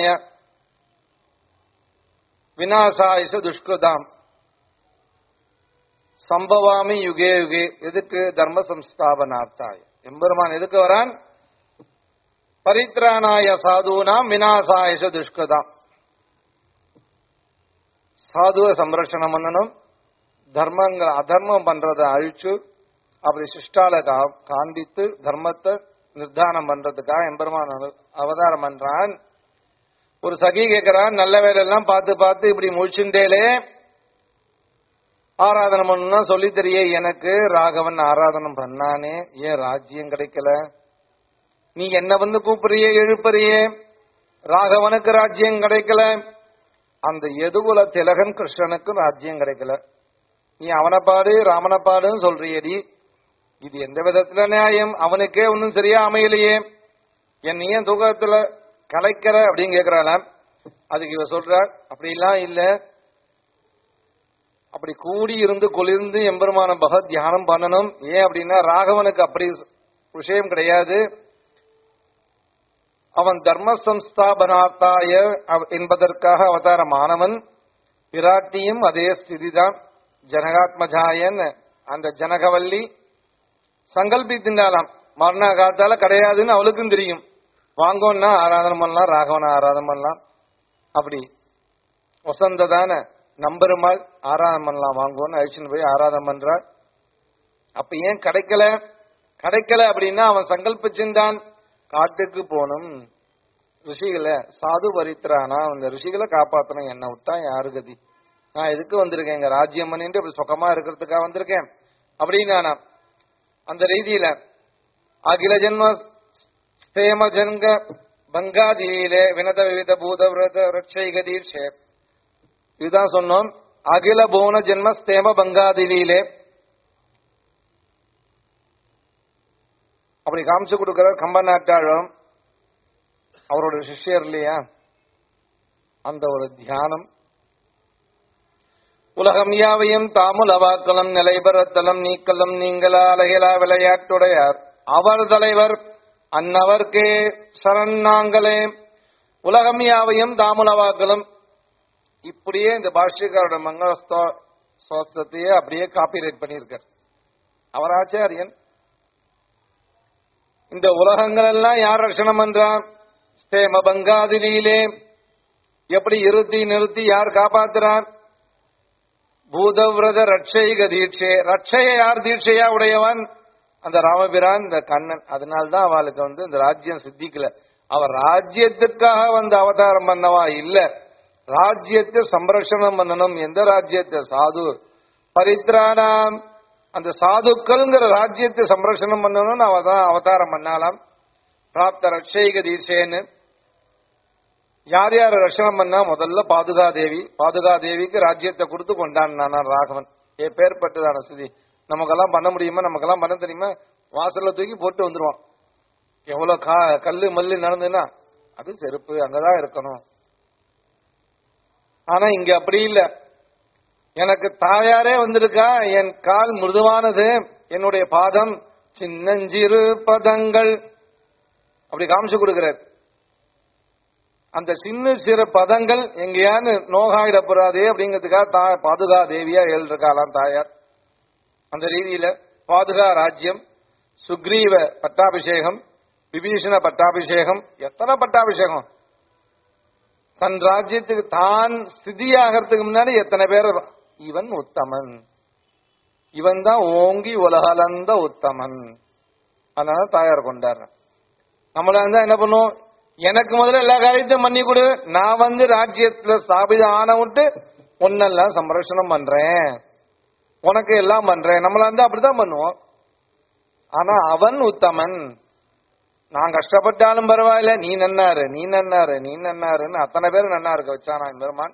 [SPEAKER 1] விநாசாயிச துஷ்கிருதாம் சம்பவாமி யுகே யுகே எதுக்கு தர்ம சம்ஸ்தாபனார்த்தாய எம்பெருமான் எதுக்கு வரான் பரித்ராணாய சாதுனாம் விநாசாயிச துஷ்கிருதாம் சாதுவ சம்ரட்சணம் பண்ணணும் தர்மங்கள் அதர்மம் பண்றதை அழிச்சு அப்படி சிஷ்டால கா- காண்பித்து தர்மத்தை நிர்தானம் பண்றதுக்காக எம்பெருமான் அவ- அவதாரம் பண்றான் ஒரு சகி கேட்கிறான் நல்ல வேலையெல்லாம் பார்த்து பார்த்து இப்படி முழிச்சுண்டேலே ஆராதனை பண்ணா சொல்லி தெரிய எனக்கு ராகவன் ஆராதனம் பண்ணானே ஏன் ராஜ்யம் கிடைக்கல நீ என்ன வந்து கூப்பிடுறியே எழுப்புறியே ராகவனுக்கு ராஜ்யம் கிடைக்கல அந்த எதுகுல திலகன் கிருஷ்ணனுக்கு ராஜ்யம் கிடைக்கல நீ அவனை பாடு ராமனை பாடுன்னு சொல்றியடி இது எந்த விதத்துல நியாயம் அவனுக்கே ஒன்னும் சரியா அமையலையே என் நீ ஏன் தூக்கத்துல கலைக்கிற அப்படின்னு கேக்குறாளாம் அதுக்கு இவ சொல்றார் அப்படிலாம் இல்ல அப்படி கூடி இருந்து குளிர்ந்து எம்பெருமான பகவத் தியானம் பண்ணணும் ஏன் அப்படின்னா ராகவனுக்கு அப்படி விஷயம் கிடையாது அவன் தர்ம சம்ஸ்தாபனாத்தாய அவ- என்பதற்காக அவதாரமானவன் பிராட்டியும் அதே ஸ்திதிதான் ஜனகாத்மஜாயன் அந்த ஜனகவல்லி சங்கல்பித்தின்றாலாம் மரண காலத்தால கிடையாதுன்னு அவளுக்கும் தெரியும் வாங்கோன்னா ஆராதனை பண்ணலாம் ராகவனை ஆராதனை பண்ணலாம் அப்படி வசந்ததான நம்பெருமாள் ஆராதனை பண்ணலாம் வாங்குவோன்னு அழிச்சுன்னு போய் ஆராதனை பண்றார் அப்ப ஏன் கிடைக்கல கிடைக்கல அப்படின்னா அவன் சங்கல்பிச்சிருந்தான் காட்டுக்கு போகணும் ரிஷிகளை சாது பரித்ரானா அந்த ரிஷிகளை காப்பாத்தணும் என்ன விட்டா யாரு கதி நான் எதுக்கு வந்திருக்கேன் எங்க ராஜ்யம் பண்ணிட்டு இப்படி சுகமா இருக்கிறதுக்காக வந்திருக்கேன் அப்படின்னு நான் அந்த ரீதியில அகில ஜென்ம ஸ்தேம ஜன்க பங்காதியிலே வினத விவித பூத விரத ரட்சைக தீட்சே இதுதான் சொன்னோம் அகில புவன ஜென்ம ஸ்தேம பங்காதியிலே அப்படி காமிச்சு கொடுக்கிறார் கம்ப நாட்டாழம் அவரோட சிஷ்யர் இல்லையா அந்த ஒரு தியானம் உலகம் யாவையும் தாமுல் அவாக்கலம் நிலைபெறத்தலம் நீக்கலம் நீங்களா அலகிலா விளையாட்டுடையார் அவர் தலைவர் அன்னவர்க்கே சரண் நாங்களே உலகம் யாவையும் தாமுலவாக்கலம் இப்படியே இந்த பாஷ்யக்காரோட மங்கள ஸ்தோ- ஸ்தோத்திரத்தையே அப்படியே காப்பிரைட் பண்ணியிருக்கார் அவர் ஆச்சாரியன் இந்த உலகங்கள் எல்லாம் யார் ரட்சணம் பண்றான் ஸ்தேம பங்காதிலே எப்படி இருத்தி நிறுத்தி யார் காப்பாத்துறான் பூதவிரத ரட்சைக தீட்சை ரட்சைய யார் தீட்சையா உடையவன் அந்த ராமபிரான் இந்த கண்ணன் அதனால்தான் அவளுக்கு வந்து இந்த ராஜ்யம் சித்திக்கல அவர் ராஜ்யத்திற்காக வந்து அவதாரம் பண்ணவா இல்ல ராஜ்யத்தை சம்ரட்சணம் பண்ணணும் எந்த ராஜ்யத்தை சாது பரித்ராணாம் அந்த சாதுக்கள்ங்கிற ராஜ்யத்தை சம்ரட்சணம் பண்ணணும்னு அவ தான் அவதாரம் பண்ணாலாம் பிராப்த ரட்சைக தீட்சைன்னு யார் யார் ரட்சணம் பண்ணா முதல்ல பாதுகா தேவி பாதுகா தேவிக்கு ராஜ்யத்தை கொடுத்து கொண்டான் நான் ராகவன் ஏ பேர்பட்டதான சுதி நமக்கெல்லாம் பண்ண முடியுமா நமக்கெல்லாம் பண்ண தெரியுமா வாசல்ல தூக்கி போட்டு வந்துருவான் எவ்வளவு கா கல்லு மல்லு நடந்துன்னா அது செருப்பு அங்கதான் இருக்கணும் ஆனா இங்க அப்படி இல்ல எனக்கு தாயாரே வந்திருக்கா என் கால் மிருதுவானது என்னுடைய பாதம் சின்னஞ்சிறு பதங்கள் அப்படி காமிச்சு கொடுக்கிறார் அந்த சின்ன சிறு பதங்கள் எங்கேயான்னு நோகாயிடப்படாதே அப்படிங்கிறதுக்காக தா பாதுகா தேவியா எழுதிருக்காளாம் தாயார் அந்த ரீதியில பாதுகா ராஜ்யம் சுக்ரீவ பட்டாபிஷேகம் விபீஷண பட்டாபிஷேகம் எத்தனை பட்டாபிஷேகம் தன் ராஜ்யத்துக்கு தான் ஸ்திதியாகிறதுக்கு முன்னாடி எத்தனை பேர் இவன் உத்தமன் இவன் தான் ஓங்கி உலகளந்த உத்தமன் அதனால தாயார் கொண்டாடுற நம்மள இருந்தா என்ன பண்ணுவோம் எனக்கு முதல்ல எல்லா காரியத்தையும் பண்ணி கொடு நான் வந்து ராஜ்யத்துல ஸ்தாபிதம் ஆன விட்டு உன்னெல்லாம் சம்ரட்சணம் பண்றேன் உனக்கு எல்லாம் பண்றேன் நம்மள இருந்தா அப்படிதான் பண்ணுவோம் ஆனா அவன் உத்தமன் நான் கஷ்டப்பட்டாலும் பரவாயில்ல நீ நன்னாரு நீ நன்னாரு நீ நன்னாருன்னு அத்தனை பேர் நன்னா இருக்க வச்சானா பெருமான்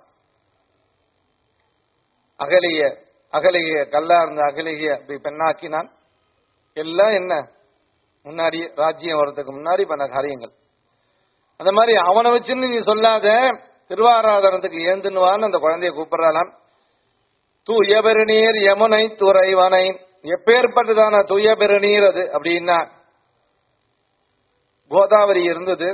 [SPEAKER 1] அகலிய அகலிய கல்லா இருந்த அகலிய இப்படி பெண்ணாக்கினான் எல்லாம் என்ன முன்னாடி ராஜ்யம் வர்றதுக்கு முன்னாடி பண்ண காரியங்கள் அந்த மாதிரி அவனை வச்சுன்னு நீ சொல்லாத திருவாராதனத்துக்கு ஏந்துன்னுவான்னு அந்த குழந்தைய கூப்பிடுறாளாம் தூய பெருநீர் யமுனை துறைவனை எப்பேற்பட்டதான தூய பெருநீர் அது அப்படின்னா கோதாவரி இருந்தது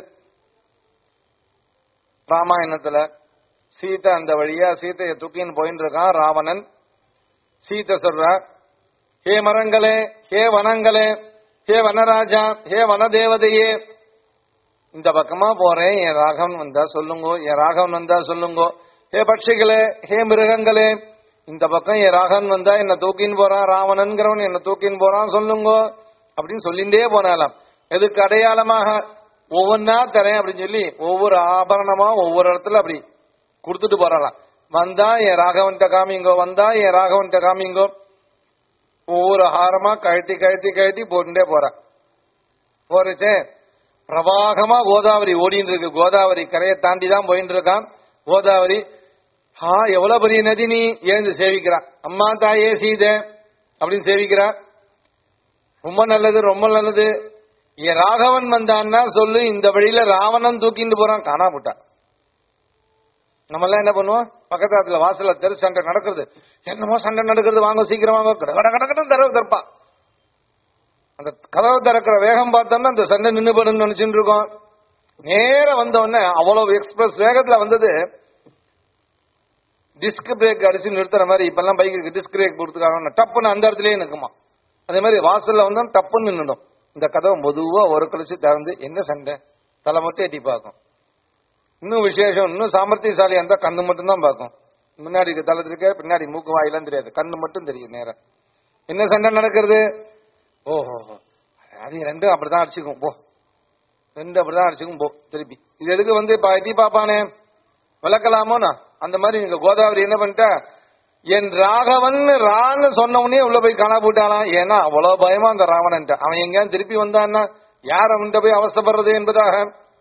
[SPEAKER 1] ராமாயணத்துல சீதை அந்த வழியா சீதையை தூக்கின்னு போயின்னு இருக்கான் ராவணன் சீதை சொல்றா ஹே மரங்களே ஹே வனங்களே ஹே வனராஜா ஹே வனதேவதையே இந்த பக்கமா போறேன் என் ராகவன் வந்தா சொல்லுங்கோ என் ராகவன் வந்தா சொல்லுங்கோ ஹே பட்சிகளே ஹே மிருகங்களே இந்த பக்கம் என் ராகவன் வந்தா என்ன தூக்கின்னு போறான் ராவணன்கிறவன் என்ன தூக்கின்னு போறான் சொல்லுங்கோ அப்படின்னு சொல்லிண்டே போனாலாம் எதுக்கு அடையாளமாக ஒவ்வொன்னா தரேன் அப்படின்னு சொல்லி ஒவ்வொரு ஆபரணமா ஒவ்வொரு இடத்துல அப்படி கொடுத்துட்டு போறாளாம் வந்தா என் ராகவன்கிட்ட காமிங்கோ வந்தா என் ராகவன்கிட்ட காமிங்கோ ஒவ்வொரு ஹாரமா கழட்டி கழட்டி கழட்டி போட்டுட்டே போறா போறச்சே பிரவாகமா கோதாவரி ஓடின்னு இருக்கு கோதாவரி கரையை தாண்டி தான் போயின்னு இருக்கான் கோதாவரி ஹா எவ்வளவு பெரிய நதி நீ ஏந்து சேவிக்கிறா அம்மா தாயே சீதை அப்படின்னு சேவிக்கிறா ரொம்ப நல்லது ரொம்ப நல்லது என் ராகவன் வந்தான்னா சொல்லு இந்த வழியில ராவணன் தூக்கிட்டு போறான் காணா போட்டான் நம்ம எல்லாம் என்ன பண்ணுவோம் பக்கத்துல வாசல்ல தெரு சண்டை நடக்கிறது என்னமோ சண்டை நடக்கிறது வாங்க சீக்கிரம் வாங்க கட கட கட கட தரவு தரப்பா அந்த கதவை திறக்கிற வேகம் பார்த்தோம்னா அந்த சண்டை நின்று போடுன்னு நினைச்சுட்டு இருக்கோம் நேர வந்த உடனே அவ்வளவு எக்ஸ்பிரஸ் வேகத்துல வந்தது டிஸ்க் பிரேக் அடிச்சு நிறுத்துற மாதிரி இப்பெல்லாம் பைக்கு டிஸ்க் பிரேக் கொடுத்துருக்காங்க டப்புன்னு அந்த இடத்துலயே நிற்குமா அதே மாதிரி வாசல்ல வந்தா டப்புன்னு நின்னுடும் இந்த கதவை பொதுவா ஒரு கழிச்சு திறந்து என்ன சண்டை தலை மட்டும் எட்டி பார்க்கும் இன்னும் விசேஷம் இன்னும் சாமர்த்தியசாலியா இருந்தா கண்ணு மட்டும் தான் பார்க்கும் முன்னாடி இருக்க தலை இருக்க பின்னாடி மூக்கு வாயெல்லாம் தெரியாது கண்ணு மட்டும் தெரியும் நேரம் என்ன சண்டை நடக்கிறது ஓஹோ அது ரெண்டும் அப்படிதான் அடிச்சுக்கும் போ ரெண்டு அப்படிதான் அடிச்சுக்கும் போ திருப்பி இது எதுக்கு வந்து பா- எட்டி பாப்பானே விளக்கலாமோனா அந்த மாதிரி நீங்க கோதாவரி என்ன பண்ணிட்டா என் ராகவன் ரான்னு சொன்ன உடனே உள்ள போய் காணா போட்டாலாம் ஏன்னா அவ்வளவு பயமா அந்த ராவணன்ட்ட அவன் எங்கேயாவது திருப்பி வந்தான்னா யார் அவன்கிட்ட போய் அவஸ்தைப்படுறது என்பதாக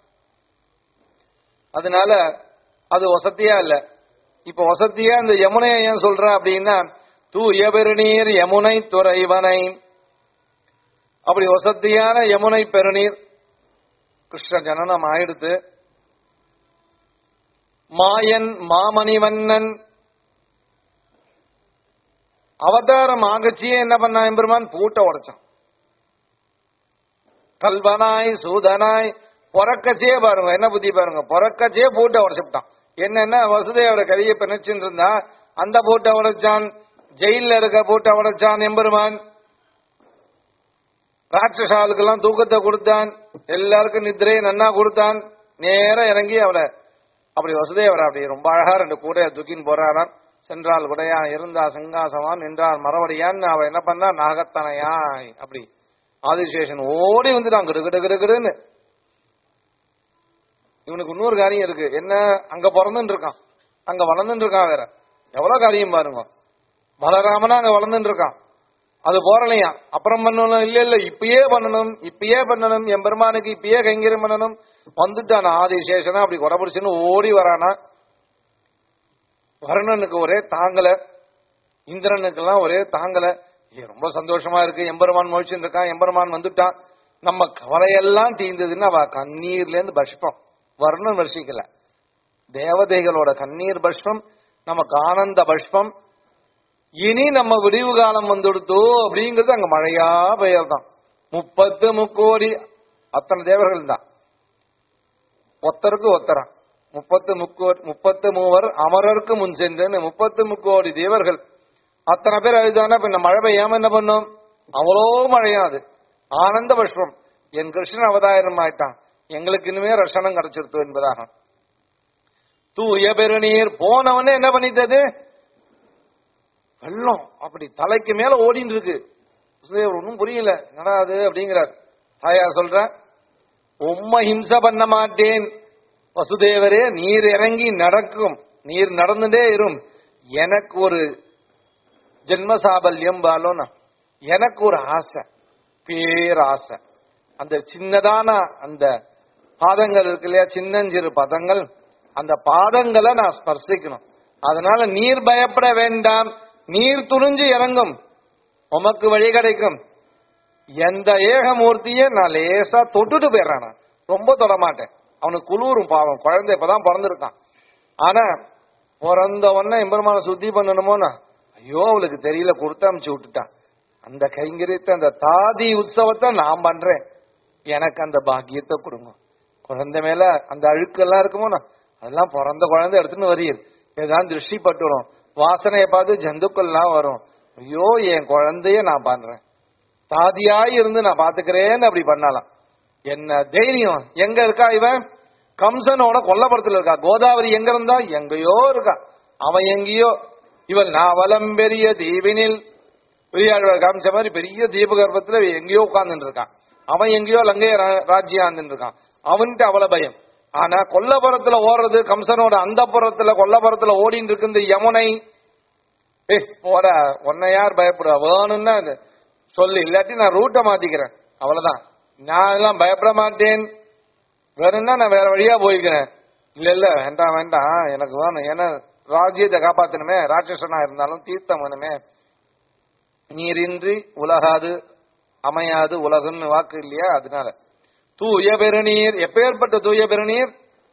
[SPEAKER 1] அதனால அது வசதியா இல்ல இப்ப வசதியா இந்த யமுனையை ஏன் சொல்ற அப்படின்னா தூய பெருநீர் யமுனை துறைவனை அப்படி வசதியான யமுனை பெருநீர் கிருஷ்ண ஜனனம் ஆயிடுத்து மாயன் மாமணிவண்ணன் அவதாரம் ஆகச்சியே என்ன பண்ணா எம்பெருமான் பூட்டை உடைச்சான் கல்வனாய் சூதனாய் பொறக்கச்சே பாருங்க என்ன புத்தி பாருங்க பொறக்கச்சே பூட்டை உடைச்சுட்டான் என்னன்னா வசுதேவர கதையை பிணைச்சுட்டு இருந்தா அந்த பூட்டை உடைச்சான் ஜெயில இருக்க பூட்டை உடைச்சான் எம்பெருமான் ராட்சசாளுக்கெல்லாம் தூக்கத்தை கொடுத்தான் எல்லாருக்கும் நித்திரையை நன்னா கொடுத்தான் நேரா இறங்கி அவளை அப்படி வசுதேவர் அப்படி ரொம்ப அழகா ரெண்டு கூடைய தூக்கின்னு போறாராம் சென்றால் உடையா இருந்தா சிங்காசமான் நின்றால் மரவடியான்னு அவ என்ன பண்ணா நாகத்தனையாய் அப்படி ஆதிசேஷன் ஓடி வந்துட்டான் கிடு கிடு கிடு கிடுன்னு இவனுக்கு இன்னொரு காரியம் இருக்கு என்ன அங்க பிறந்துட்டு இருக்கான் அங்க வளர்ந்துட்டு இருக்கான் வேற எவ்வளவு காரியம் பாருங்க பலராமனா அங்க வளர்ந்துட்டு இருக்கான் அது போறலையா அப்புறம் பண்ணணும் இல்ல இல்ல இப்பயே பண்ணணும் இப்பயே பண்ணணும் என் பெருமானுக்கு இப்பயே கைங்கரியம் பண்ணணும் வந்துட்டான் ஆதிசேஷனா அப்படி குறபிடிச்சுன்னு ஓடி வரானா வருணனுக்கு ஒரே தாங்கல இந்திரனுக்கெல்லாம் ஒரே தாங்கல ஏ, ரொம்ப சந்தோஷமா இருக்கு எம்பெருமான் முழிச்சுட்டு இருக்கான் எம்பெருமான் வந்துட்டான் நம்ம கவலையெல்லாம் தீர்ந்ததுன்னு அவ கண்ணீர்ல இருந்து பஷ்பம் வருணன் வருஷிக்கல தேவதைகளோட கண்ணீர் பஷ்பம் நமக்கு ஆனந்த பஷ்பம் இனி நம்ம விடிவு காலம் வந்துடுத்தோ அப்படிங்கிறது அங்க மழையா பெயர்தான் முப்பத்து முக்கோடி அத்தனை தேவர்கள் தான் ஒத்தருக்கு ஒத்தரம் முப்பத்து முக்கோ முப்பத்து மூவர் அமரருக்கு முன் சென்றுன்னு முப்பத்து முக்கோடி தேவர்கள் அத்தனை பேர் அழுதானா பின்ன மழை பெய்யாம என்ன பண்ணும் அவ்வளோ மழையா அது ஆனந்த புஷ்பம் என் கிருஷ்ணன் அவதாரம் ஆயிட்டான் எங்களுக்கு இனிமே ரஷணம் கிடைச்சிருத்து என்பதாக தூய பெருநீர் போனவனே என்ன பண்ணிட்டது வெள்ளம் அப்படி தலைக்கு மேல ஓடின்னு இருக்கு வசுதேவர் ஒன்றும் புரியல என்னடா அது அப்படிங்கிறார் தாயார் சொல்ற உம்ம ஹிம்ச பண்ண மாட்டேன் வசுதேவரே நீர் இறங்கி நடக்கும் நீர் நடந்துட்டே இரும் எனக்கு ஒரு ஜென்ம சாபல்யம் பாலோனா எனக்கு ஒரு ஆசை பேராசை அந்த சின்னதான அந்த பாதங்கள் இருக்கு இல்லையா சின்னஞ்சிறு பதங்கள் அந்த பாதங்களை நான் ஸ்பர்சிக்கணும் அதனால நீர் பயப்பட வேண்டாம் நீர் துணிஞ்சு இறங்கும் உமக்கு வழி கிடைக்கும் எந்த ஏகமூர்த்தியை நான் லேசா தொட்டுட்டு போயிடுறேன் நான். ரொம்ப தொட மாட்டேன் அவனுக்கு குளிரும் பாவம் குழந்தை இப்பதான் பிறந்திருக்கான் ஆனா பிறந்த உடனே எம்பெருமான சுத்தி பண்ணணுமோனா ஐயோ அவளுக்கு தெரியல கொடுத்து அமுச்சு விட்டுட்டான் அந்த கைங்கரியத்தை அந்த தாதி உற்சவத்தை நான் பண்றேன் எனக்கு அந்த பாக்கியத்தை கொடுங்க குழந்தை மேல அந்த அழுக்கெல்லாம் இருக்குமோனா அதெல்லாம் பிறந்த குழந்தை எடுத்துன்னு வரீர் ஏதாவது திருஷ்டி பட்டுரும் வாசனையை பார்த்து ஜந்துக்கள்லாம் வரும் ஐயோ என் குழந்தைய நான் பண்றேன் தாதியாய் இருந்து நான் பாத்துக்கிறேன்னு அப்படி பண்ணலாம் என்ன தைரியம் எங்க இருக்கா இவன் கம்சனோட கொல்லப்புறத்துல இருக்கா கோதாவரி எங்க இருந்தா எங்கேயோ இருக்கா அவன் எங்கேயோ இவள் நாவலம் பெரிய தீவினில் பெரியாழ்வார் காமிச்ச மாதிரி பெரிய தீபகற்பத்துல இவன் எங்கேயோ உட்கார்ந்துட்டு இருக்கான் அவன் எங்கேயோ லங்கைய ரா- ராஜ்யம் ஆந்துட்டு இருக்கான் அவன்கிட்ட அவ்வளவு பயம் ஆனா கொல்லப்புறத்துல ஓடுறது கம்சனோட அந்த புறத்துல கொல்லப்புறத்துல ஓடிட்டு இருக்கு இந்த யமுனை ஏய் போட உன்னை யார் பயப்படுவா வேணும்னா அது சொல்லு இல்லாட்டி நான் ரூட்டை மாத்திக்கிறேன் அவ்வளவுதான் நான் எல்லாம் பயப்பட மாட்டேன் வேணும்னா நான் வேற வழியா போய்க்கிறேன் இல்ல இல்ல வேண்டாம் வேண்டாம் எனக்கு வேணும் ஏன்னா ராஜ்யத்தை காப்பாத்தணுமே ராட்சசனா இருந்தாலும் தீர்த்தம் வேணுமே நீரின்றி உலகாது அமையாது உலகுன்னு வாக்கு இல்லையா அதனால தூய பெருநீர் எப்பேற்பட்ட தூய பெருநீர்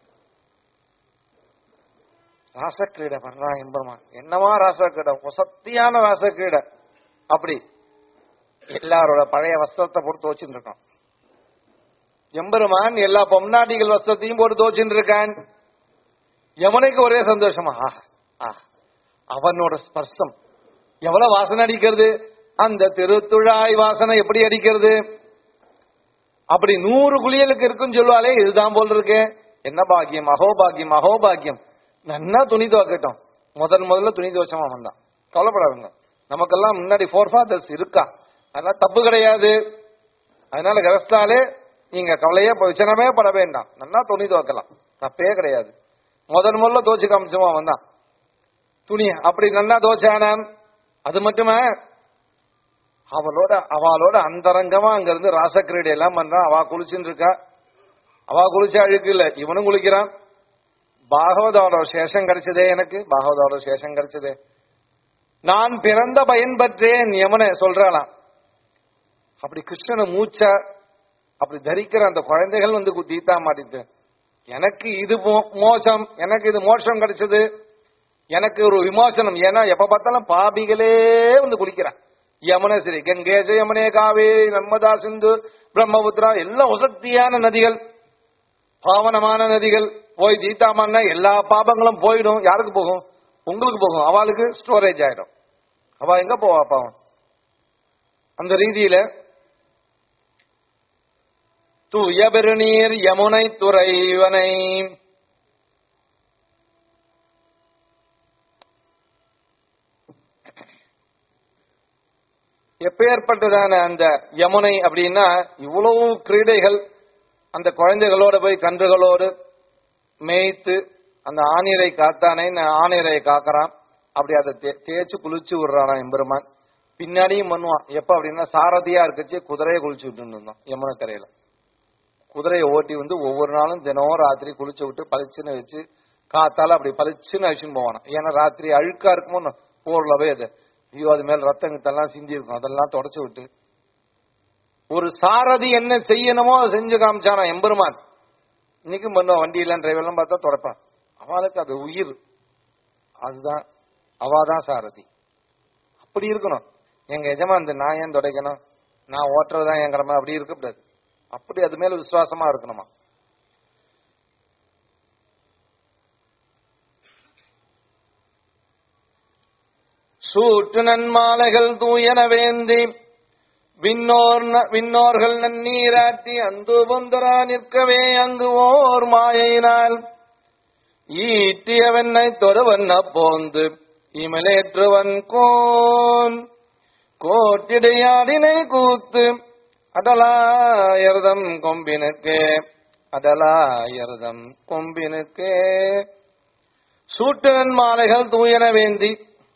[SPEAKER 1] ராசக்கிரீடை பண்றான் எம்பெருமான் என்னவா ராசக்கிரீடை வசத்தியான ராசக்கிரீடை அப்படி எல்லாரோட பழைய வஸ்திரத்தை போட்டு துவச்சுட்டு இருக்கான் எம்பெருமான் எல்லா பொம்நாட்டிகள் வஸ்திரத்தையும் போட்டு துவச்சுட்டு இருக்கான் யமுனைக்கு ஒரே சந்தோஷமா ஆஹ், ஆஹ். அவனோட ஸ்பர்சம் எவ்வளவு வாசனை அடிக்கிறது அந்த திருத்துழாய் வாசனை எப்படி அடிக்கிறது அப்படி நூறு குளியலுக்கு இருக்குன்னு சொல்லுவாளே இதுதான் போல் இருக்கு என்ன பாக்கியம் அகோபாக்கியம் அகோபாக்கியம் நன்னா துணி துவைக்கட்டும் முதல் முதல்ல துணி துவச்சமா வந்தான் கவலைப்படாதுங்க நமக்கெல்லாம் முன்னாடி ஃபோர் ஃபாதர்ஸ் இருக்கா அதெல்லாம் தப்பு கிடையாது அதனால கரஸ்டாலே நீங்க கவலையே பிரச்சனமே பட வேண்டாம் நல்லா துணி துவைக்கலாம் தப்பே கிடையாது முதல் முதல்ல துவச்சு காமிச்சமா வந்தான் துணி அப்படி நல்லா துவச்சானான் அது மட்டுமே அவளோட அவளோட அந்தரங்கமா அங்க இருந்து ராசக்கிரீடை எல்லாம் பண்றான் அவ குளிச்சுன்னு இருக்கா அவ குளிச்ச அழுக்கு இல்ல இவனும் குளிக்கிறான் பாகவதோட சேஷம் கிடைச்சதே எனக்கு பாகவதோட சேஷம் கிடைச்சதே நான் பிறந்த பயன் பற்றேன் யமுனை சொல்றாளாம் அப்படி கிருஷ்ணனை மூச்சா அப்படி தரிக்கிற அந்த குழந்தைகள் வந்து கு- தீத்தா மாட்டிட்டு எனக்கு இது மோ- மோசம் எனக்கு இது மோட்சம் கிடைச்சது எனக்கு ஒரு விமோசனம் ஏன்னா எப்ப பார்த்தாலும் பாபிகளே வந்து குளிக்கிறான் யமுனை சரி கங்கேஜ யமுனே காவேரி நர்மதா சிந்து பிரம்மபுத்திரா எல்லாம் உசக்தியான நதிகள் பாவனமான நதிகள் போய் தீத்தாமன்னா எல்லா பாபங்களும் போயிடும் யாருக்கு போகும் உங்களுக்கு போகும் அவளுக்கு ஸ்டோரேஜ் ஆயிடும் அவ எங்க போவா பாவம் அந்த ரீதியில தூய பெருநீர் யமுனை துறைவனை எப்பேற்பட்டதான அந்த யமுனை அப்படின்னா இவ்வளவு கிரீடைகள் அந்த குழந்தைகளோட போய் கன்றுகளோடு மேய்த்து அந்த ஆணிரை காத்தானே ஆணிரை காக்கறான் அப்படி அதை தே- தேய்ச்சு குளிச்சு விடுறானா எம்பெருமான் பின்னாடியும் பண்ணுவான் எப்ப அப்படின்னா சாரதியா இருக்கச்சு குதிரையை குளிச்சு விட்டு இருந்தான் யமுனை கரையில குதிரையை ஓட்டி வந்து ஒவ்வொரு நாளும் தினம் ராத்திரி குளிச்சு விட்டு பளிச்சுன்னு வச்சு காத்தால அப்படி பளிச்சுன்னு அழிச்சுன்னு போவானா ஏன்னா ராத்திரி அழுக்கா இருக்குமோ போர்லவே அது ஐயோ அது மேல ரத்தம் கிட்டெல்லாம் சிந்தி இருக்கும் அதெல்லாம் தொடச்சு விட்டு ஒரு சாரதி என்ன செய்யணுமோ அதை செஞ்சு காமிச்சானா எம்பெருமான் இன்னைக்கும் பண்ணுவான் வண்டியெல்லாம் டிரைவர்லாம் பார்த்தா தொடப்பான் அவளுக்கு அது உயிர் அதுதான் அவாதான் சாரதி அப்படி இருக்கணும் எங்க எஜமான் நான் ஏன் துடைக்கணும் நான் ஓட்டுறதுதான் என் கடமை அப்படி இருக்கக்கூடாது அப்படி அது மேல விசுவாசமா இருக்கணுமா சூட்டு நன்மாலைகள் தூயன வேந்தி விண்ணோர் ந- விண்ணோர்கள் நன்னீராட்டி அந்து பொந்தரா நிற்கவே அங்கு ஓர் மாயினால் ஈட்டியவென்னை தொடுவன் அப்போந்து இமலேற்றுவன் கோன் கோட்டிடையாடினை கூத்து அடலாயர்தம் கொம்பினுக்கே அடலாயர்தம் கொம்பினுக்கே சூட்டுவன் மாலைகள் தூயன வேந்தி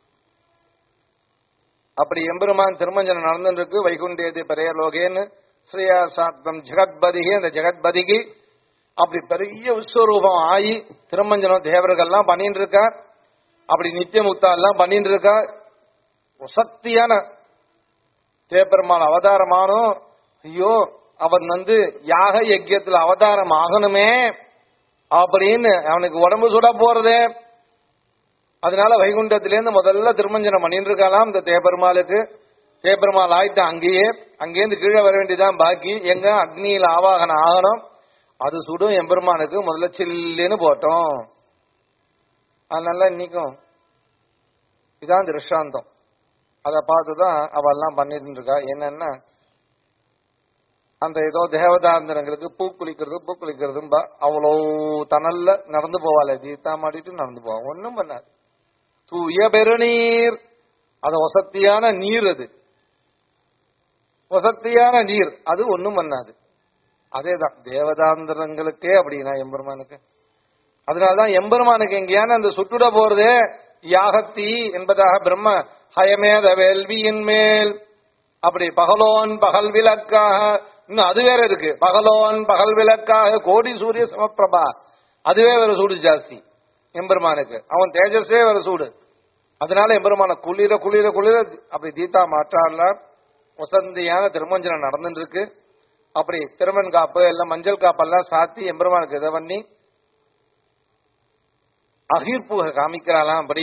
[SPEAKER 1] அப்படி எம்பெருமான் திருமஞ்சனம் நடந்துட்டு இருக்கு வைகுண்டேதி பெரிய லோகேன்னு ஸ்ரீயா சாத்தம் ஜெகத்பதிகி அந்த ஜெகத்பதிக்கு அப்படி பெரிய விஸ்வரூபம் ஆகி திருமஞ்சனம் தேவர்கள்லாம் பண்ணிட்டு இருக்கா அப்படி நித்தியமுக்தா எல்லாம் பண்ணிட்டு இருக்கா சக்தியான தேப்பெருமாள் அவதாரமானோம் ஐயோ அவன் வந்து யாக யஜ்யத்துல அவதாரம் ஆகணுமே அப்படின்னு அவனுக்கு உடம்பு சுட போறதே அதனால வைகுண்டத்திலேருந்து முதல்ல திருமஞ்சனம் பண்ணிட்டு இருக்கலாம் இந்த தேப்பெருமாளுக்கு தேப்பெருமாள் ஆயிட்டான் அங்கேயே அங்கேருந்து கீழே வர வேண்டியதான் பாக்கி எங்க அக்னியில் ஆவாகனம் ஆகணும் அது சுடும் எம்பெருமானுக்கு முதல்ல சில்லுன்னு போட்டோம் அதனால இன்னைக்கும் இதான் திருஷ்டாந்தம் அதை பார்த்துதான் அவெல்லாம் பண்ணிட்டு இருக்கா என்னன்னா அந்த ஏதோ தேவதாந்திரங்களுக்கு பூ குளிக்கிறது பூ குளிக்கிறதும்பா அவ்வளோ தணல்ல நடந்து போவாளே தீர்த்தா மாட்டிட்டு நடந்து போவா ஒண்ணும் பண்ணாது தூய பெருநீர் அது வசத்தியான நீர் அது வசத்தியான நீர் அது ஒண்ணும் பண்ணாது அதேதான் தேவதாந்திரங்களுக்கே அப்படின்னா எம்பெருமானுக்கு அதனாலதான் எம்பெருமானுக்கு எங்கேயான அந்த சுட்டுட போறதே யாகத்தி என்பதாக பிரம்ம ஹயமேத வேள்வியின் மேல் அப்படி பகலோன் பகல் விளக்காக இன்னும் அது வேற இருக்கு பகலோன் பகல் விளக்காக கோடி சூரிய சமப்பிரபா அதுவே வேற சூடு ஜாஸ்தி எம்பெருமானுக்கு அவன் தேஜஸே வேற சூடு அதனால எம்பெருமான குளிர குளிர குளிர அப்படி தீதா மாற்றால வசந்தியான திருமஞ்சனம் நடந்துட்டு இருக்கு அப்படி திருமண் காப்பு எல்லாம் மஞ்சள் காப்பெல்லாம் சாத்தி எம்பெருமானுக்கு இதை பண்ணி அகிர்புக காமிக்கிறாளாம் அப்படி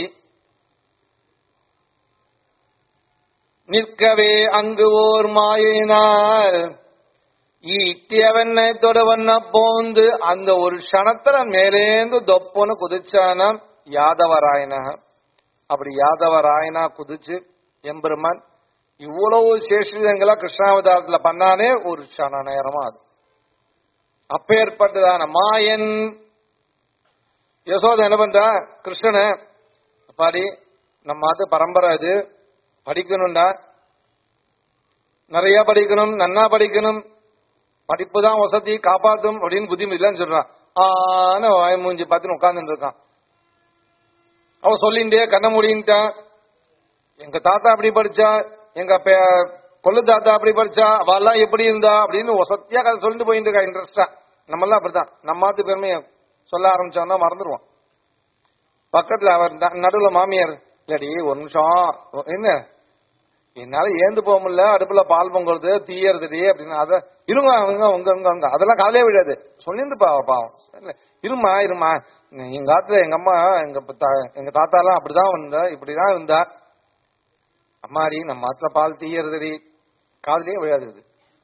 [SPEAKER 1] நிற்கவே அங்கு ஓர் மாயினால் ஈட்டியவனை தொடவண்ண போந்து அந்த ஒரு க்ஷணத்துல மேலேந்து தொப்புன்னு குதிச்சானாம் யாதவராயனா அப்படி யாதவராயனா குதிச்சு எம்பெருமான் இவ்வளவு சேஷிதங்களா கிருஷ்ணாவதாரத்துல பண்ணானே ஒரு க்ஷண நேரமா அது அப்பேற்பட்டதான மாயன் யசோதை என்ன பண்றா கிருஷ்ணனை பாடி நம்ம அது பரம்பரை அது படிக்கணும்டா நிறைய படிக்கணும் நன்னா படிக்கணும் படிப்பு தான் வசதி காப்பாத்தும் அப்படின்னு புத்தி இல்லைன்னு சொல்றான் ஆன வாய் மூஞ்சி பார்த்துன்னு உட்கார்ந்துட்டு இருக்கான் அவ சொல்லிண்டே கண்ண மூடின்ட்டான் எங்க தாத்தா அப்படி படிச்சா எங்க பே- கொள்ளு தாத்தா அப்படி படிச்சா அவெல்லாம் எப்படி இருந்தா அப்படின்னு வசத்தியா கதை சொல்லிட்டு போயிட்டு இருக்கா இன்ட்ரெஸ்டா நம்மெல்லாம் அப்படிதான் நம்மாத்து பெருமையை சொல்ல ஆரம்பிச்சோம்னா மறந்துடுவோம் பக்கத்துல அவர் ந- நடுவுல மாமியார் இல்லடி ஒரு நிமிஷம் என்ன என்னால ஏந்து போக முடியல அடுப்புல பால் பொங்குறது தீயறதுடி அப்படின்னு அத இருங்க அவங்க உங்க உங்க உங்க அதெல்லாம் காலையே விடாது சொல்லிருந்து பா பாவம் இல்ல, இருமா இருமா எங்க ஆத்துல எங்க அம்மா எங்க தா- எங்க தாத்தா எல்லாம் அப்படிதான் வந்தா இப்படிதான் இருந்தா அம்மாடி நம்ம ஆத்துல பால் தீயறதுடி காதலே விழாது இது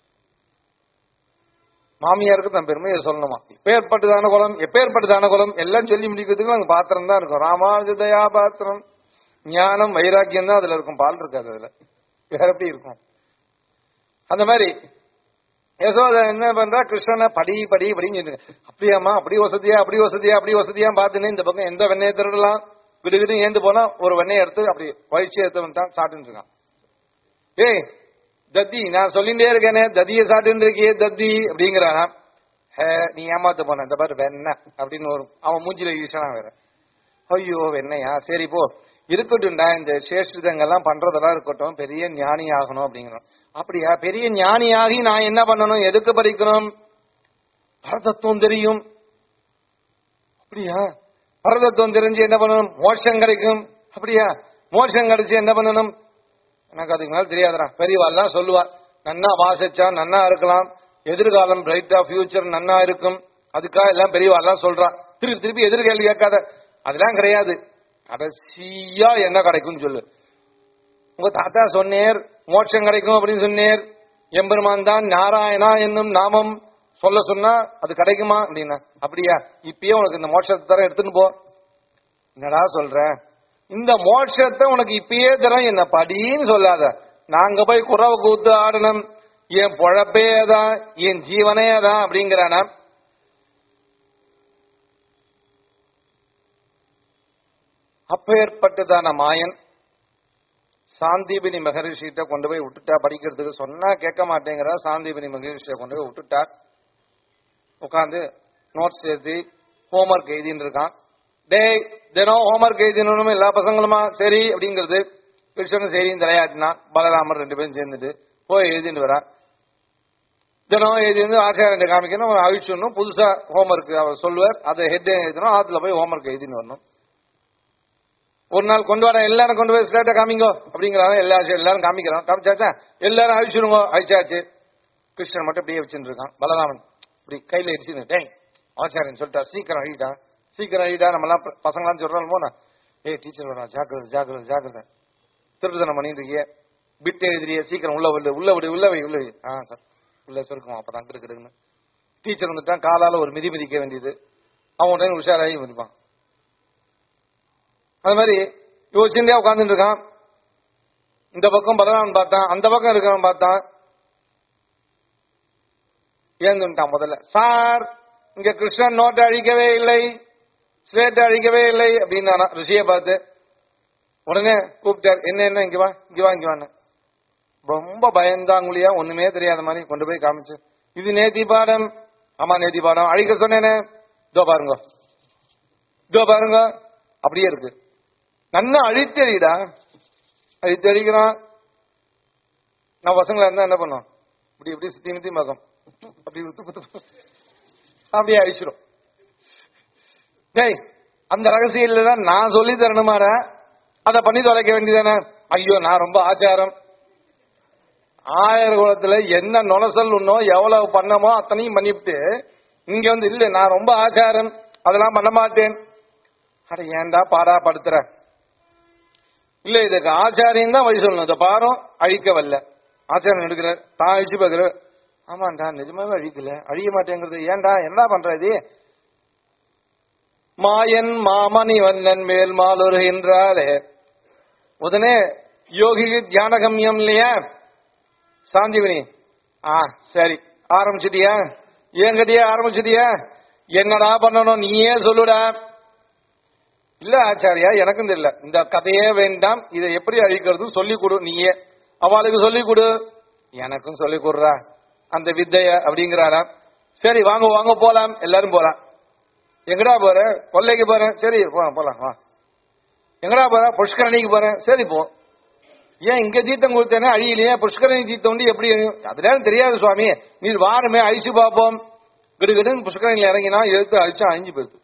[SPEAKER 1] மாமியாருக்கு தன் பெருமையை சொல்லணுமா எப்பேற்பட்டதான குலம் எப்பேற்பட்டதான குலம் எல்லாம் சொல்லி முடிக்கிறதுக்கு அங்க பாத்திரம் தான் இருக்கும் ராமானுஜ தயா பாத்திரம் ஞானம் வைராக்கியம் தான் அதுல இருக்கும் பால் இருக்காது அதுல வேற எப்படி இருக்கும் அந்த மாதிரி யசோதா என்ன பண்றா கிருஷ்ணனை படி படி படின்னு சொல்லுங்க அப்படியாம்மா அப்படி வசதியா அப்படி வசதியா அப்படி வசதியா பார்த்துன்னு இந்த பக்கம் எந்த வெண்ணையை திருடலாம் விடுகிட்டு ஏந்து போனா ஒரு வெண்ணையை எடுத்து அப்படி வயிற்சி எடுத்து வந்துட்டான் சாப்பிட்டு இருக்கான் ஏய் தத்தி நான் சொல்லிட்டே இருக்கேனே தத்திய சாப்பிட்டு இருக்கியே தத்தி அப்படிங்கிறான் ஹே, நீ ஏமாத்து போன இந்த பாரு வெண்ணெய் அப்படின்னு ஒரு அவன் மூஞ்சில வீசினா வேற ஐயோ வெண்ணையா சரி போ இருக்கட்டும்டா இந்த சேஷ்டிதங்கெல்லாம் பண்றதெல்லாம் இருக்கட்டும் பெரிய ஞானி ஆகணும் அப்படிங்கிறோம் அப்படியா பெரிய ஞானியாகி நான் என்ன பண்ணணும் எதுக்கு படிக்கணும் பரதத்துவம் தெரியும் அப்படியா பரதத்துவம் தெரிஞ்சு என்ன பண்ணணும் மோட்சம் கிடைக்கும் அப்படியா மோட்சம் கிடைச்சு என்ன பண்ணணும் எனக்கு அதுக்கு மேல தெரியாதுடா பெரியவாள்லாம் சொல்லுவா நன்னா வாசிச்சா நன்னா இருக்கலாம் எதிர்காலம் பிரைட்டா ஃபியூச்சர் நன்னா இருக்கும் அதுக்காக எல்லாம் பெரியவாள்லாம் சொல்றா திருப்பி திருப்பி எதிர்கேள்வி கேட்காத அதெல்லாம் கிடையாது கடைசியா என்ன கிடைக்கும்னு சொல்லு உங்க தாத்தா சொன்னேர் மோட்சம் கிடைக்கும் அப்படின்னு சொன்னேர் எம்பெருமான் தான் நாராயணா என்னும் நாமம் சொல்ல சொன்னா அது கிடைக்குமா அப்படின்னா அப்படியா இப்பயே உனக்கு இந்த மோட்சத்தை தர எடுத்துன்னு போ என்னடா சொல்ற இந்த மோட்சத்தை உனக்கு இப்பயே தரேன் என்ன படின்னு சொல்லாத நாங்க போய் குறவை கூத்து ஆடணும் என் பொழப்பே தான் என் ஜீவனே தான் அப்படிங்கிறானா அப்பேற்பட்டதான மாயன் சாந்தீபினி மகரிஷிகிட்ட கொண்டு போய் விட்டுட்டா படிக்கிறதுக்கு சொன்னா கேட்க மாட்டேங்கிறா சாந்தீபினி மகரிஷியை கொண்டு போய் விட்டுட்டா உட்காந்து நோட்ஸ் எழுதி ஹோம்ஒர்க் எழுதின்னு இருக்கான் டேய் தினம் ஹோம்ஒர்க் எழுதினு எல்லா பசங்களுமா சரி அப்படிங்கிறது கிருஷ்ணன் சரின்னு தலையாட்டினா பலராமர் ரெண்டு பேரும் சேர்ந்துட்டு போய் எழுதிட்டு வரான் தினம் எழுதி வந்து ஆச்சாரியன் காமிக்கணும் அவன் அழிச்சிடணும் புதுசா ஹோம்ஒர்க் அவர் சொல்லுவார் அதை ஹெட் எழுதணும் ஆத்துல போய் ஹோம்ஒர்க் எழுதின்னு வரணும் ஒரு நாள் கொண்டு வர எல்லாரும் கொண்டு போய் ஸ்லேட்டை காமிங்கோ அப்படிங்கிறாங்க எல்லா எல்லாரும் காமிக்கிறோம் காமிச்சாச்சா எல்லாரும் அழிச்சிடுங்க அழிச்சாச்சு கிருஷ்ணன் மட்டும் அப்படியே வச்சுட்டு இருக்கான் பலராமன் இப்படி கையில இடிச்சுன்னு டேய் ஆச்சாரியன் சொல்லிட்டா சீக்கிரம் அழிட்டா சீக்கிரம் அழிட்டா நம்ம எல்லாம் பசங்களாம் சொல்றோம் போனா ஏய் டீச்சர் வரா ஜாக்கிரதை ஜாக்கிரதை ஜாக்கிரதை திருட்டுத்தனம் பண்ணிட்டு இருக்கியே பிட் எழுதிரியே சீக்கிரம் உள்ள விடு உள்ள விடு உள்ள வை உள்ள வை ஆ சார் உள்ள சொல்லுக்கும் அப்பதான் கிருக்குன்னு டீச்சர் வந்துட்டான் காலால ஒரு மிதி மிதிக்க வேண்டியது அவன் உடனே உஷாராகி மிதிப்பான் அது மாதிரி யோசிச்சுட்டே உட்காந்துட்டு இருக்கான் இந்த பக்கம் பலராமன் பார்த்தான் அந்த பக்கம் இருக்கிறவன் பார்த்தான் ஏந்துட்டான் முதல்ல சார் இங்க கிருஷ்ணன் நோட்டை அழிக்கவே இல்லை ஸ்லேட்டை அழிக்கவே இல்லை அப்படின்னானா ரிஷியை பார்த்து உடனே கூப்பிட்டார் என்ன என்ன இங்க வா இங்க வா இங்க வான்னு ரொம்ப பயந்தாங்குழியா ஒண்ணுமே தெரியாத மாதிரி கொண்டு போய் காமிச்சு இது நேத்தி பாடம் ஆமா நேத்தி பாடம் அழிக்க சொன்னேனே இதோ பாருங்க இதோ பாருங்க அப்படியே இருக்கு நன்னா அழித்தறிடா அழித்தறிக்கிறான் நான் பசங்களா இருந்தா என்ன பண்ணுவோம் இப்படி இப்படி சுத்தி முத்தி மகம் அப்படி குத்து குத்து அப்படியே அழிச்சிடும் டேய் அந்த ரகசியம் இல்லதான் நான் சொல்லி தரணுமாட அதை பண்ணி தொலைக்க வேண்டியதானே ஐயோ நான் ரொம்ப ஆச்சாரம் ஆயிரம் குளத்துல என்ன நுணசல் உண்ணோ எவ்வளவு பண்ணமோ அத்தனையும் பண்ணிவிட்டு இங்க வந்து இல்ல நான் ரொம்ப ஆச்சாரம் அதெல்லாம் பண்ண மாட்டேன் அட ஏன்டா பாடா படுத்துற இல்ல இதுக்கு ஆச்சாரியம் தான் வழி சொல்லணும் இதை பாரும் அழிக்க வரல ஆச்சாரம் எடுக்கிற தான் அழிச்சு பார்க்கற ஆமாண்டா நிஜமாவே அழிக்கல அழிய மாட்டேங்கிறது ஏன்டா என்ன பண்ற இது மாயன் மாமணி வண்ணன் மேல் மாலுருகின்றாரே உடனே யோகிக்கு தியான கம்யம் இல்லையா சாந்திவனி ஆ சரி ஆரம்பிச்சிட்டியா என்கிட்டயே ஆரம்பிச்சிட்டியா என்னடா பண்ணணும் நீயே சொல்லுடா இல்ல ஆச்சாரியா எனக்கும் தெரியல இந்த கதையே வேண்டாம் இதை எப்படி அழிக்கிறது சொல்லி கொடு நீயே அவளுக்கு சொல்லி கொடு எனக்கும் சொல்லி கொடுறா அந்த வித்தைய அப்படிங்கிறாரா சரி வாங்க வாங்க போலாம் எல்லாரும் போலாம் எங்கடா போற கொல்லைக்கு போறேன் சரி போலாம் போலாம் வா எங்கடா போற புஷ்கரணிக்கு போறேன் சரி போ ஏன் இங்க தீர்த்தம் கொடுத்தேனே அழியிலையே புஷ்கரணி தீர்த்தம் வந்து எப்படி அதெல்லாம் தெரியாது சுவாமி நீ வாரமே அழிச்சு பார்ப்போம் கிடுகிடுன்னு புஷ்கரணியில் இறங்கினா எடுத்து அழிச்சா அழிஞ்சு போயிடுது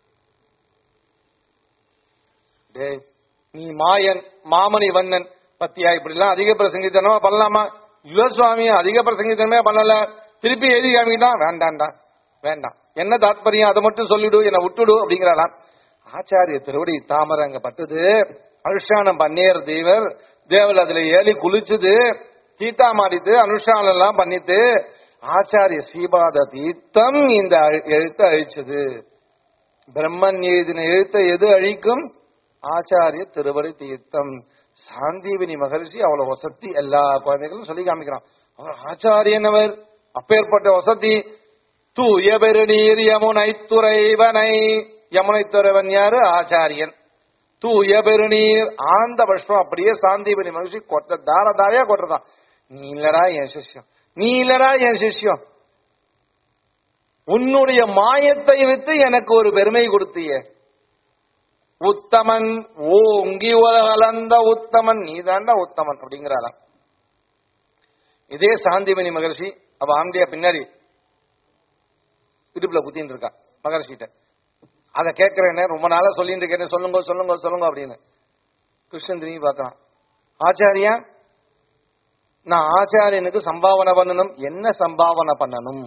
[SPEAKER 1] டேய் நீ மாயன் மாமணி வண்ணன் பத்தியா இப்படி எல்லாம் அதிக பிரசங்கித்தனமா பண்ணலாமா இல்ல சுவாமி அதிக பிரசங்கித்தனமே பண்ணல திருப்பி எழுதி காமிக்கிட்டான் வேண்டாம்டா வேண்டாம் என்ன தாத்பரியம் அதை மட்டும் சொல்லிடு என்னை விட்டுடு அப்படிங்கிறாளாம் ஆச்சாரிய திருவடி தாமரை அங்க பட்டது அனுஷ்டானம் பண்ணியர் தேவர் தேவல் அதுல ஏறி குளிச்சுது தீத்தா மாடித்து அனுஷ்டானம் எல்லாம் பண்ணிட்டு ஆச்சாரிய சீபாத தீர்த்தம் இந்த அழி- எழுத்தை அழிச்சது பிரம்மன் எழுதின எழுத்தை எது அழிக்கும் ஆச்சாரிய திருவடி தீர்த்தம் சாந்தீவினி மகரிஷி அவ்வளவு வசதி எல்லா குழந்தைகளும் சொல்லி காமிக்கிறான் அவர் ஆச்சாரியன் அவர் அப்பேற்பட்ட வசதி தூய பெருநீர் யமுனை துறைவனை யமுனை துறைவன் யாரு ஆச்சாரியன் தூய பெருநீர் ஆனந்த பஷ்பம் அப்படியே சாந்தீபனி மகிழ்ச்சி கொட்ட தார தாரையா கொட்டுறதான் நீ இல்லடா என் சிஷ்யம் நீ இல்லடா என் சிஷ்யம் உன்னுடைய மாயத்தை வித்து எனக்கு ஒரு பெருமை கொடுத்தியே உத்தமன் ஓங்கி உலகலந்த உத்தமன் நீதாண்டா உத்தமன் அப்படிங்கிறாராம் இதே சாந்திமணி மகர்ஷி அவ ஆண்டியா பின்னாடி இடுப்புல குத்தின்னு இருக்கா மகர்ஷிட்ட அதை கேட்கிறேன்னு ரொம்ப நாளா சொல்லிட்டு இருக்கேன் சொல்லுங்க சொல்லுங்க சொல்லுங்க அப்படின்னு கிருஷ்ணன் திரும்பி பார்க்கறான் ஆச்சாரியா நான் ஆச்சாரியனுக்கு சம்பாவனை பண்ணணும் என்ன சம்பாவனை பண்ணணும்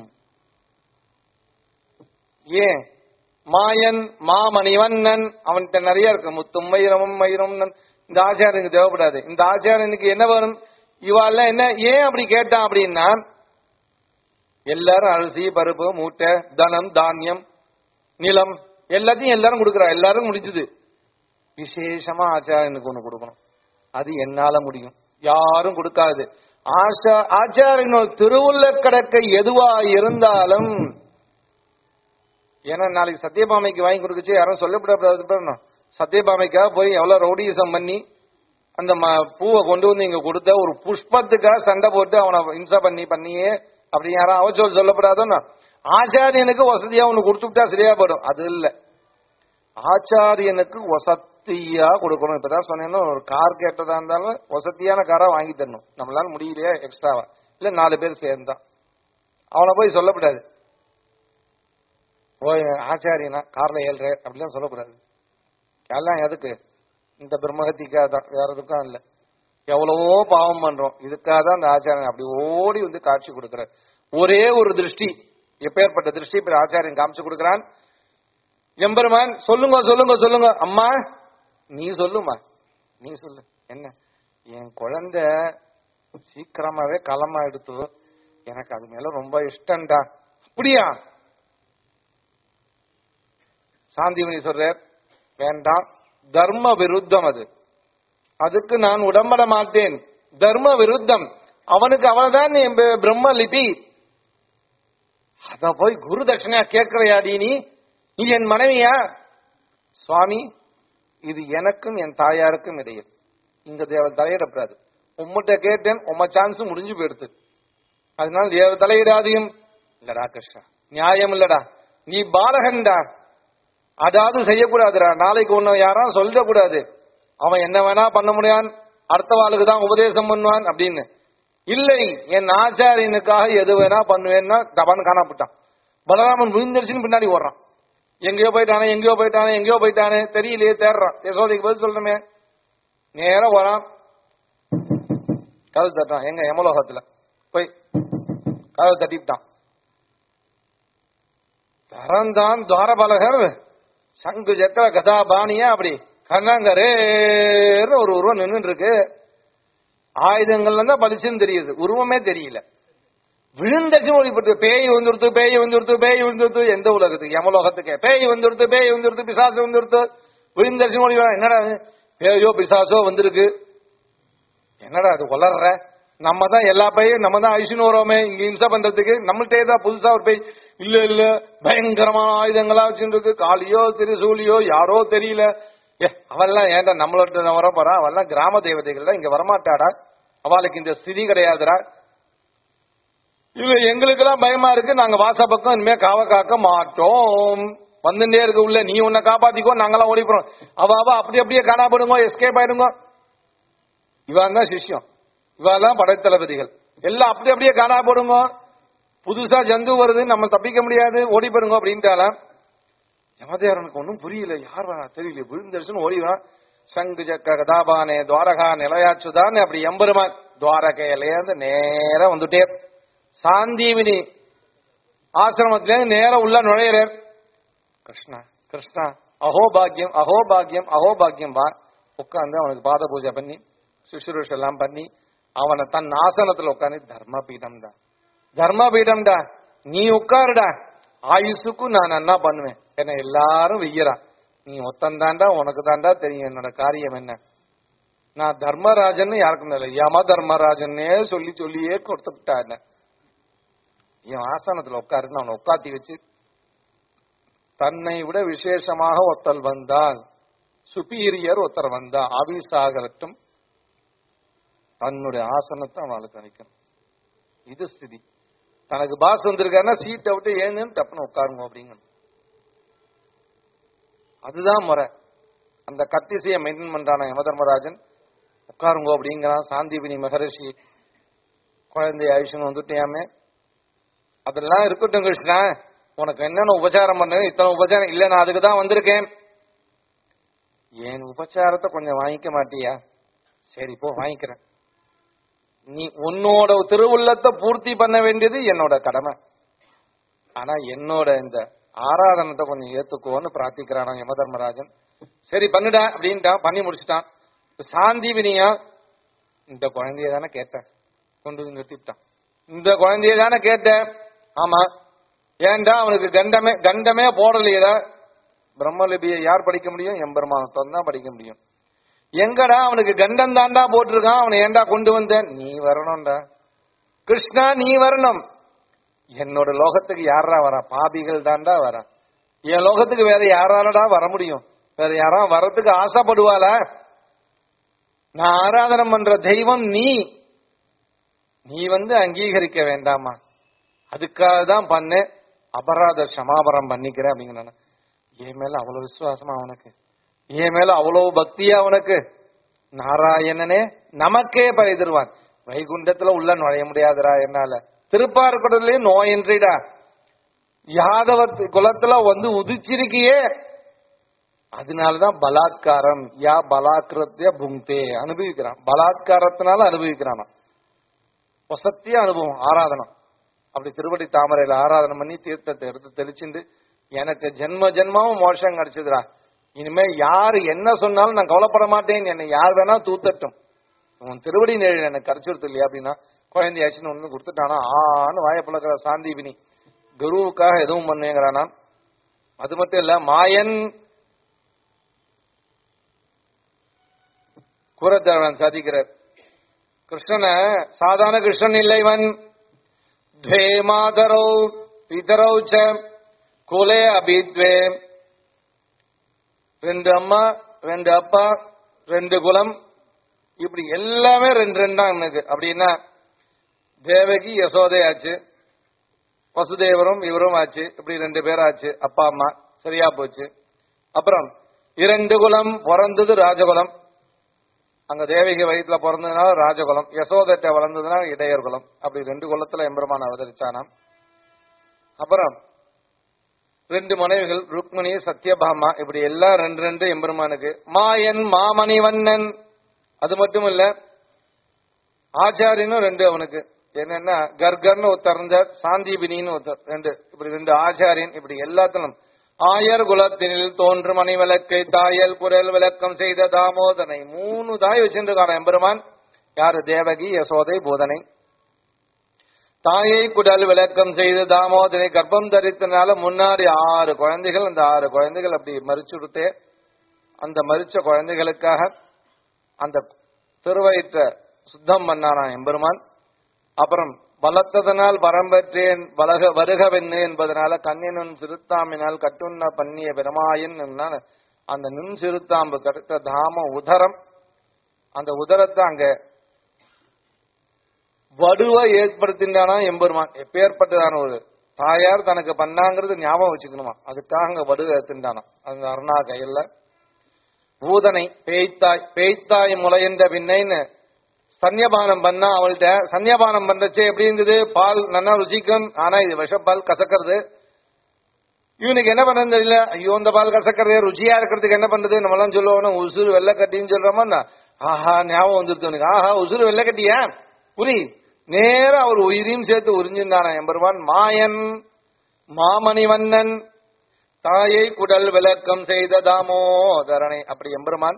[SPEAKER 1] ஏன் மாயன் மாமணிவண்ணன் அவன்கிட்ட நிறைய இருக்கு முத்தும் மயிரமும் மயிரும் இந்த ஆச்சாரியனுக்கு தேவைப்படாது இந்த ஆச்சாரியனுக்கு என்ன வேணும் இவாள்லாம் என்ன ஏன் அப்படி கேட்டான் அப்படின்னா எல்லாரும் அரிசி பருப்பு மூட்டை தனம் தானியம் நிலம் எல்லாத்தையும் எல்லாரும் கொடுக்குறா எல்லாரும் முடிஞ்சது விசேஷமா ஆச்சாரியனுக்கு ஒண்ணு கொடுக்கணும் அது என்னால முடியும் யாரும் கொடுக்காது ஆச்சா ஆச்சாரியனோட திருவுள்ள கடற்கை எதுவா இருந்தாலும் ஏன்னா நாளைக்கு சத்யபாமைக்கு வாங்கி கொடுக்கச்சு யாரும் சொல்லப்படாது சத்யபாமைக்காக போய் எவ்வளவு ரவுடிசம் பண்ணி அந்த ம- பூவை கொண்டு வந்து இங்க கொடுத்த ஒரு புஷ்பத்துக்காக சண்டை போட்டு அவனை இம்சா பண்ணி பண்ணியே அப்படி யாரும் அவச்சொல் சொல்லப்படாதோன்னா ஆச்சாரியனுக்கு வசதியா ஒண்ணு கொடுத்துட்டா சரியா போயிடும் அது இல்ல ஆச்சாரியனுக்கு வசதியா கொடுக்கணும் இப்பதான் சொன்னேன்னா ஒரு கார் கேட்டதா இருந்தாலும் வசதியான காரா வாங்கி தரணும் நம்மளால முடியலையா எக்ஸ்ட்ராவா இல்ல நாலு பேர் சேர்ந்தா அவனை போய் சொல்லக்கூடாது ஓ ஆச்சாரியனா கார்ல ஏழ்ற அப்படிலாம் சொல்லக்கூடாது எல்லாம் எதுக்கு இந்த பிரம்மகத்திக்காக தான் வேற எதுக்கும் இல்ல எவ்வளவோ பாவம் பண்றோம் இதுக்காக தான் அந்த ஆச்சாரியன் அப்படி ஓடி வந்து காட்சி கொடுக்கிறார் ஒரே ஒரு திருஷ்டி எப்பேற்பட்ட திருஷ்டி இப்ப ஆச்சாரியன் காமிச்சு கொடுக்கிறான் எம்பெருமான் சொல்லுங்க சொல்லுங்க சொல்லுங்க அம்மா நீ சொல்லுமா நீ சொல்லு என்ன என் குழந்தை சீக்கிரமாவே களமா எடுத்து எனக்கு அது மேல ரொம்ப இஷ்டம்டா அப்படியா சாந்திமணி சொல்றார் வேண்டாம் தர்ம விருத்தம் அது அதுக்கு நான் உடம்பட மாட்டேன் தர்ம விருத்தம் அவனுக்கு அவன்தான் என் பி- பிரம்ம லிபி அத போய் குரு தட்சணையா கேட்கிறையாடி நீ நீ என் மனைவியா சுவாமி இது எனக்கும் என் தாயாருக்கும் இடையில் இங்க தேவ தலையிடப்படாது உம்மிட்ட கேட்டேன் உம்ம சான்ஸ் முடிஞ்சு போயிடுது அதனால தேவ தலையிடாதையும் இல்லடா கிருஷ்ணா நியாயம் இல்லடா நீ பாலகன்டா அதாவது செய்யக்கூடாதுடா நாளைக்கு உன்னை யாரா சொல்லக்கூடாது அவன் என்ன வேணா பண்ண முடியான் அடுத்த வாளுக்கு தான் உபதேசம் பண்ணுவான் அப்படின்னு இல்லை என் ஆச்சாரியனுக்காக எது வேணா பண்ணுவேன்னா தபான்னு காணப்பட்டான் பலராமன் விழுந்துருச்சுன்னு பின்னாடி ஓடுறான் எங்கேயோ போயிட்டானே எங்கேயோ போயிட்டானே எங்கேயோ போயிட்டானே தெரியலையே தேடுறான் யசோதைக்கு பதில் சொல்லணுமே நேரா வரான் கதவு தட்டுறான் எங்க யமலோகத்துல போய் கதவு தட்டிவிட்டான் திறந்தான் துவாரபாலகர் சங்கு சக்கர கதா பாணியா அப்படி கண்ணாங்கரேன்னு ஒரு உருவம் நின்று இருக்கு ஆயுதங்கள்ல தான் பளிச்சுன்னு தெரியுது உருவமே தெரியல விழுந்தச்சு ஒளிப்பட்டு பேய் வந்துருத்து பேய் வந்துருத்து பேய் வந்துருத்து எந்த உலகத்துக்கு யமலோகத்துக்கு பேய் வந்துருத்து பேய் வந்துருத்து பிசாசு வந்துருத்து விழுந்தச்சு ஒளி என்னடா இது? பேயோ பிசாசோ வந்திருக்கு என்னடா அது வளர்ற நம்ம தான் எல்லா பையும் நம்ம தான் ஐசுன்னு வரோமே இங்க இம்சா பண்றதுக்கு நம்மள்ட்டே தான் புதுசா ஒரு பேய் இல்ல இல்ல பயங்கரமான ஆயுதங்களா வச்சுருக்கு காளியோ திரிசூலியோ யாரோ தெரியல ஏ அவெல்லாம் ஏன்டா நம்மளோட வர போறா அவெல்லாம் கிராம தேவதைகள் தான் இங்க வரமாட்டாடா அவளுக்கு இந்த ஸ்திதி கிடையாதுடா இல்ல எங்களுக்கெல்லாம் பயமா இருக்கு நாங்க வாச பக்கம் இனிமே காவ காக்க மாட்டோம் வந்துட்டே இருக்கு உள்ள நீ உன்னை காப்பாத்திக்கோ நாங்கெல்லாம் ஓடி போறோம் அவ அவ அப்படி அப்படியே காணாப்படுங்க எஸ்கேப் ஆயிடுங்க இவன் தான் சிஷ்யம் இவன் தான் படைத்தளபதிகள் எல்லாம் அப்படி அப்படியே காணா போடுங்க புதுசா ஜந்து வருது நம்ம தப்பிக்க முடியாது ஓடி போயிருங்க அப்படின்ட்டாலாம் யமதேவனுக்கு ஒன்றும் புரியல யார் வரா தெரியல விழுந்தடிச்சுன்னு ஓடிவான் சங்கு ஜக்க கதாபானே துவாரகா நிலையாச்சுதான் அப்படி எம்பெருமான் துவாரகையிலேருந்து நேரா வந்துட்டே சாந்தீவினி ஆசிரமத்திலேருந்து நேரா உள்ள நுழையிறார் கிருஷ்ணா கிருஷ்ணா அஹோபாகியம் அஹோபாகியம் அஹோபாகியம் வா உட்காந்து அவனுக்கு பாத பூஜை பண்ணி சுசுரூஷ எல்லாம் பண்ணி அவனை தன் ஆசனத்துல உட்காந்து தர்மபீடம் தான் தர்மபீடம்டா நீ உட்காருடா ஆயுசுக்கும் நான் என்ன பண்ணுவேன் என்ன எல்லாரும் வெய்யறான் நீ ஒத்தந்தாண்டா உனக்கு தாண்டா தெரியும் என்னோட காரியம் என்ன நான் தர்மராஜன் யாருக்கும் இல்லை யம தர்மராஜன்னே சொல்லி சொல்லியே கொடுத்துட்டா என்ன என் ஆசனத்துல உட்காருன்னு அவனை உட்காத்தி வச்சு தன்னை விட விசேஷமாக ஒருத்தல் வந்தால் சுப்பீரியர் ஒருத்தர் வந்தா ஆபீஸாகட்டும் தன்னுடைய ஆசனத்தை அவளுக்கு அணிக்கணும் இது ஸ்திதி தனக்கு பாஸ் வந்திருக்காருன்னா சீட்டை விட்டு ஏன்னு டப்புன்னு உட்காருங்க அப்படிங்கணும் அதுதான் முறை அந்த கத்திசையை மெயின்டைன் பண்றான யமதர்மராஜன் உட்காருங்க அப்படிங்கிறான் சாந்திபினி மகரிஷி குழந்தை ஆயுஷன் வந்துட்டியாமே அதெல்லாம் இருக்கட்டும் கிருஷ்ணா உனக்கு என்னென்ன உபச்சாரம் பண்ண இத்தனை உபச்சாரம் இல்ல நான் அதுக்கு தான் வந்திருக்கேன் என் உபச்சாரத்தை கொஞ்சம் வாங்கிக்க மாட்டியா சரி போ வாங்கிக்கிறேன் நீ உன்னோட திருவுள்ளத்தை பூர்த்தி பண்ண வேண்டியது என்னோட கடமை ஆனா என்னோட இந்த ஆராதனத்தை கொஞ்சம் ஏத்துக்கோன்னு பிரார்த்திக்கிறானா யமதர்மராஜன் சரி பண்ணுடா அப்படின்ட்டான் பண்ணி முடிச்சிட்டான் இப்ப சாந்திவினியா இந்த குழந்தைய தானே கேட்டேன் கொண்டு வந்து நிறுத்திட்டான் இந்த குழந்தைய தானே கேட்டேன் ஆமா ஏன்டா அவனுக்கு கண்டமே கண்டமே போடலையடா பிரம்மலிபியை யார் படிக்க முடியும் எம்பெருமானத்தான் தான் படிக்க முடியும் எங்கடா அவனுக்கு கண்டம் தாண்டா போட்டிருக்கான் அவனை ஏன்டா கொண்டு வந்த நீ வரணும்டா கிருஷ்ணா நீ வரணும் என்னோட லோகத்துக்கு யாரா வரா பாபிகள் தாண்டா வரா என் லோகத்துக்கு வேற யாராலடா வர முடியும் வேற யாரா வரத்துக்கு ஆசைப்படுவாளா நான் ஆராதனம் பண்ற தெய்வம் நீ நீ வந்து அங்கீகரிக்க வேண்டாமா அதுக்காக தான் பண்ணேன் அபராத சமாபரம் பண்ணிக்கிறேன் அப்படிங்கிற என் மேல அவ்வளவு விசுவாசமா அவனுக்கு என் மேல அவ்வளவு பக்தியா அவனுக்கு நாராயணனே நமக்கே பரிதிருவான் வைகுண்டத்துல உள்ள நுழைய முடியாதுடா என்னால திருப்பார்கடலே நோயின்றிடா யாதவ குலத்துல வந்து உதிச்சிருக்கியே அதனாலதான் பலாத்காரம் யா பலாத்கிருத்திய புங்தே அனுபவிக்கிறான் பலாத்காரத்தினால அனுபவிக்கிறான் வசத்திய அனுபவம் ஆராதனம் அப்படி திருவடி தாமரையில ஆராதனம் பண்ணி தீர்த்தத்தை எடுத்து தெளிச்சுண்டு எனக்கு ஜென்ம ஜென்மாவும் மோஷம் கிடைச்சதுடா இனிமே யாரு என்ன சொன்னாலும் நான் கவலைப்பட மாட்டேன் என்னை யார் வேணா தூத்தட்டும் உன் திருவடி நேரில் எனக்கு கிடைச்சிருது இல்லையா அப்படின்னா குழந்தையாச்சுன்னு ஒண்ணு கொடுத்துட்டானா ஆன்னு வாய பழக்கிற சாந்தீபினி குருவுக்காக எதுவும் பண்ணுங்கிறானா அது மட்டும் இல்ல மாயன் கூரத்தேவன் சாதிக்கிறார் கிருஷ்ணனை சாதாரண கிருஷ்ணன் இல்லை இவன் द्वे मातरौ पितरौ च குலே அபித்வே ரெண்டு அம்மா ரெண்டு அப்பா ரெண்டு குலம் இப்படி எல்லாமே ரெண்டு ரெண்டா எனக்கு அப்படின்னா தேவகி யசோதை ஆச்சு வசுதேவரும் இவரும் ஆச்சு இப்படி ரெண்டு பேரும் ஆச்சு அப்பா அம்மா சரியா போச்சு அப்புறம் இரண்டு குலம் பிறந்தது ராஜகுலம் அங்க தேவகி வயிற்றுல பிறந்ததுனால ராஜகுலம் யசோதட்ட வளர்ந்ததுனால இடையர் குலம் அப்படி ரெண்டு குலத்துல எம்பெருமான் அவதரிச்சானாம் அப்புறம் ரெண்டு மனைவிகள் ருக்மணி சத்யபாமா இப்படி எல்லாம் ரெண்டு ரெண்டு எம்பெருமானுக்கு மாயன் மாமணி வண்ணன் அது மட்டும் இல்ல ஆச்சாரியனும் ரெண்டு அவனுக்கு என்னன்னா கர்கர்னு ஒருத்தர் இருந்தார் சாந்தீபினின்னு ஒருத்தர் ரெண்டு இப்படி ரெண்டு ஆச்சாரியன் இப்படி எல்லாத்திலும் ஆயர் குலத்தினில் தோன்று மணி விளக்கை தாயல் குரல் விளக்கம் செய்த தாமோதனை மூணு தாய் வச்சிருக்கான எம்பெருமான் யாரு தேவகி யசோதை போதனை தாயை குடல் விளக்கம் செய்து தாமோதனை கர்ப்பம் தரித்தனால முன்னாடி ஆறு குழந்தைகள் அந்த ஆறு குழந்தைகள் அப்படி மறிச்சுடுத்தே அந்த மறிச்ச குழந்தைகளுக்காக அந்த திருவயிற்ற சுத்தம் பண்ணானா எம்பெருமான் அப்புறம் பலத்ததனால் வரம்பெற்றேன் வலக வருகவென்னு என்பதனால கண்ணினும் சிறுத்தாமினால் கட்டுண்ண பண்ணிய பெருமாயன் அந்த நுண் சிறுத்தாம்பு கடுத்த தாம உதரம் அந்த உதரத்தை அங்க வடுவை ஏற்படுத்தின்றானா எம்பெருமான் எப்பேற்பட்டதான ஒரு தாயார் தனக்கு பண்ணாங்கிறது ஞாபகம் வச்சுக்கணுமா அதுக்காக அங்க வடுவை ஏத்துண்டானா அந்த அருணா கையில பூதனை பேய்த்தாய் பேய்த்தாய் முளையென்ற பின்னைன்னு சன்னியபானம் பண்ணா அவள்கிட்ட சன்னியபானம் பண்றச்சே எப்படி இருந்தது பால் நல்லா ருசிக்கும் ஆனா இது விஷப்பால் கசக்கிறது இவனுக்கு என்ன பண்றது தெரியல ஐயோ இந்த பால் கசக்கிறதே ருச்சியா இருக்கிறதுக்கு என்ன பண்றது நம்ம எல்லாம் சொல்லுவோம் உசுறு வெள்ளக்கட்டின்னு சொல்றோமா ஆஹா ஞாபகம் வந்துருது உனக்கு ஆஹா உசுறு வெள்ளக்கட்டியா புரி நேர அவர் உயிரையும் சேர்த்து உறிஞ்சிருந்தான எம்பெருமான் மாயன் மாமணிவண்ணன் தாயை குடல் விளக்கம் செய்த தாமோதரனை அப்படி எம்பெருமான்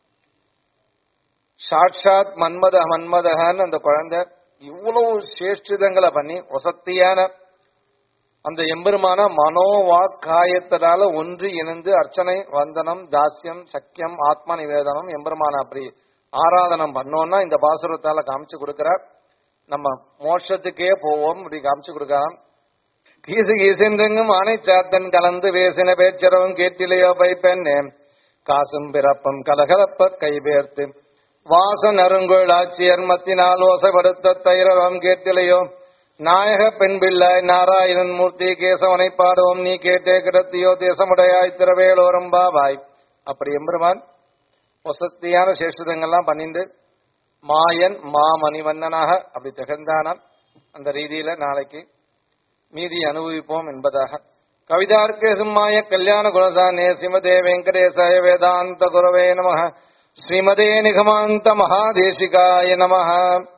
[SPEAKER 1] சாட்சாத் மன்மத மன்மதகன் அந்த குழந்தை இவ்வளவு சேஷ்டிதங்களை பண்ணி வசத்தியான அந்த எம்பெருமான மனோவாக்காயத்தினால ஒன்று இணைந்து அர்ச்சனை வந்தனம் தாஸ்யம் சக்கியம் ஆத்ம நிவேதனம் எம்பெருமான அப்படி ஆராதனம் பண்ணோம்னா இந்த பாசுரத்தால காமிச்சு கொடுக்கிறார் நம்ம மோட்சத்துக்கே போவோம் அப்படி காமிச்சு கொடுக்கலாம் கீசு கீசென்றெங்கும் ஆனை சாத்தன் கலந்து வேசின பேச்சரவும் கேட்டிலையோ பைப்பெண்ணே காசும் பிறப்பும் கலகலப்ப கைபேர்த்து வாசன் அருங்கோள் ஆட்சியர் மத்தினால் ஓசைப்படுத்த தைரவம் கேட்டிலையோ நாயக பெண் பிள்ளாய் நாராயணன் மூர்த்தி கேசவனை பாடுவோம் நீ கேட்டே கிடத்தியோ தேசமுடையாய் திரவேலோரம் பாவாய் அப்படி எம்பெருமான் வசத்தியான சேஷ்டதங்கள்லாம் பண்ணிட்டு மாயன் மாமணிவண்ணனாக அப்படி திகழ்ந்தானாம் அந்த ரீதியில நாளைக்கு மீதி அனுபவிப்போம் என்பதாக கவிதார்க்கே சிம்மாய கல்யாண குணசானே ஸ்ரீமதே வெங்கடேசாய வேதாந்த குரவே நம ஸ்ரீமதே நிகமாந்த மகாதேசிகாய நம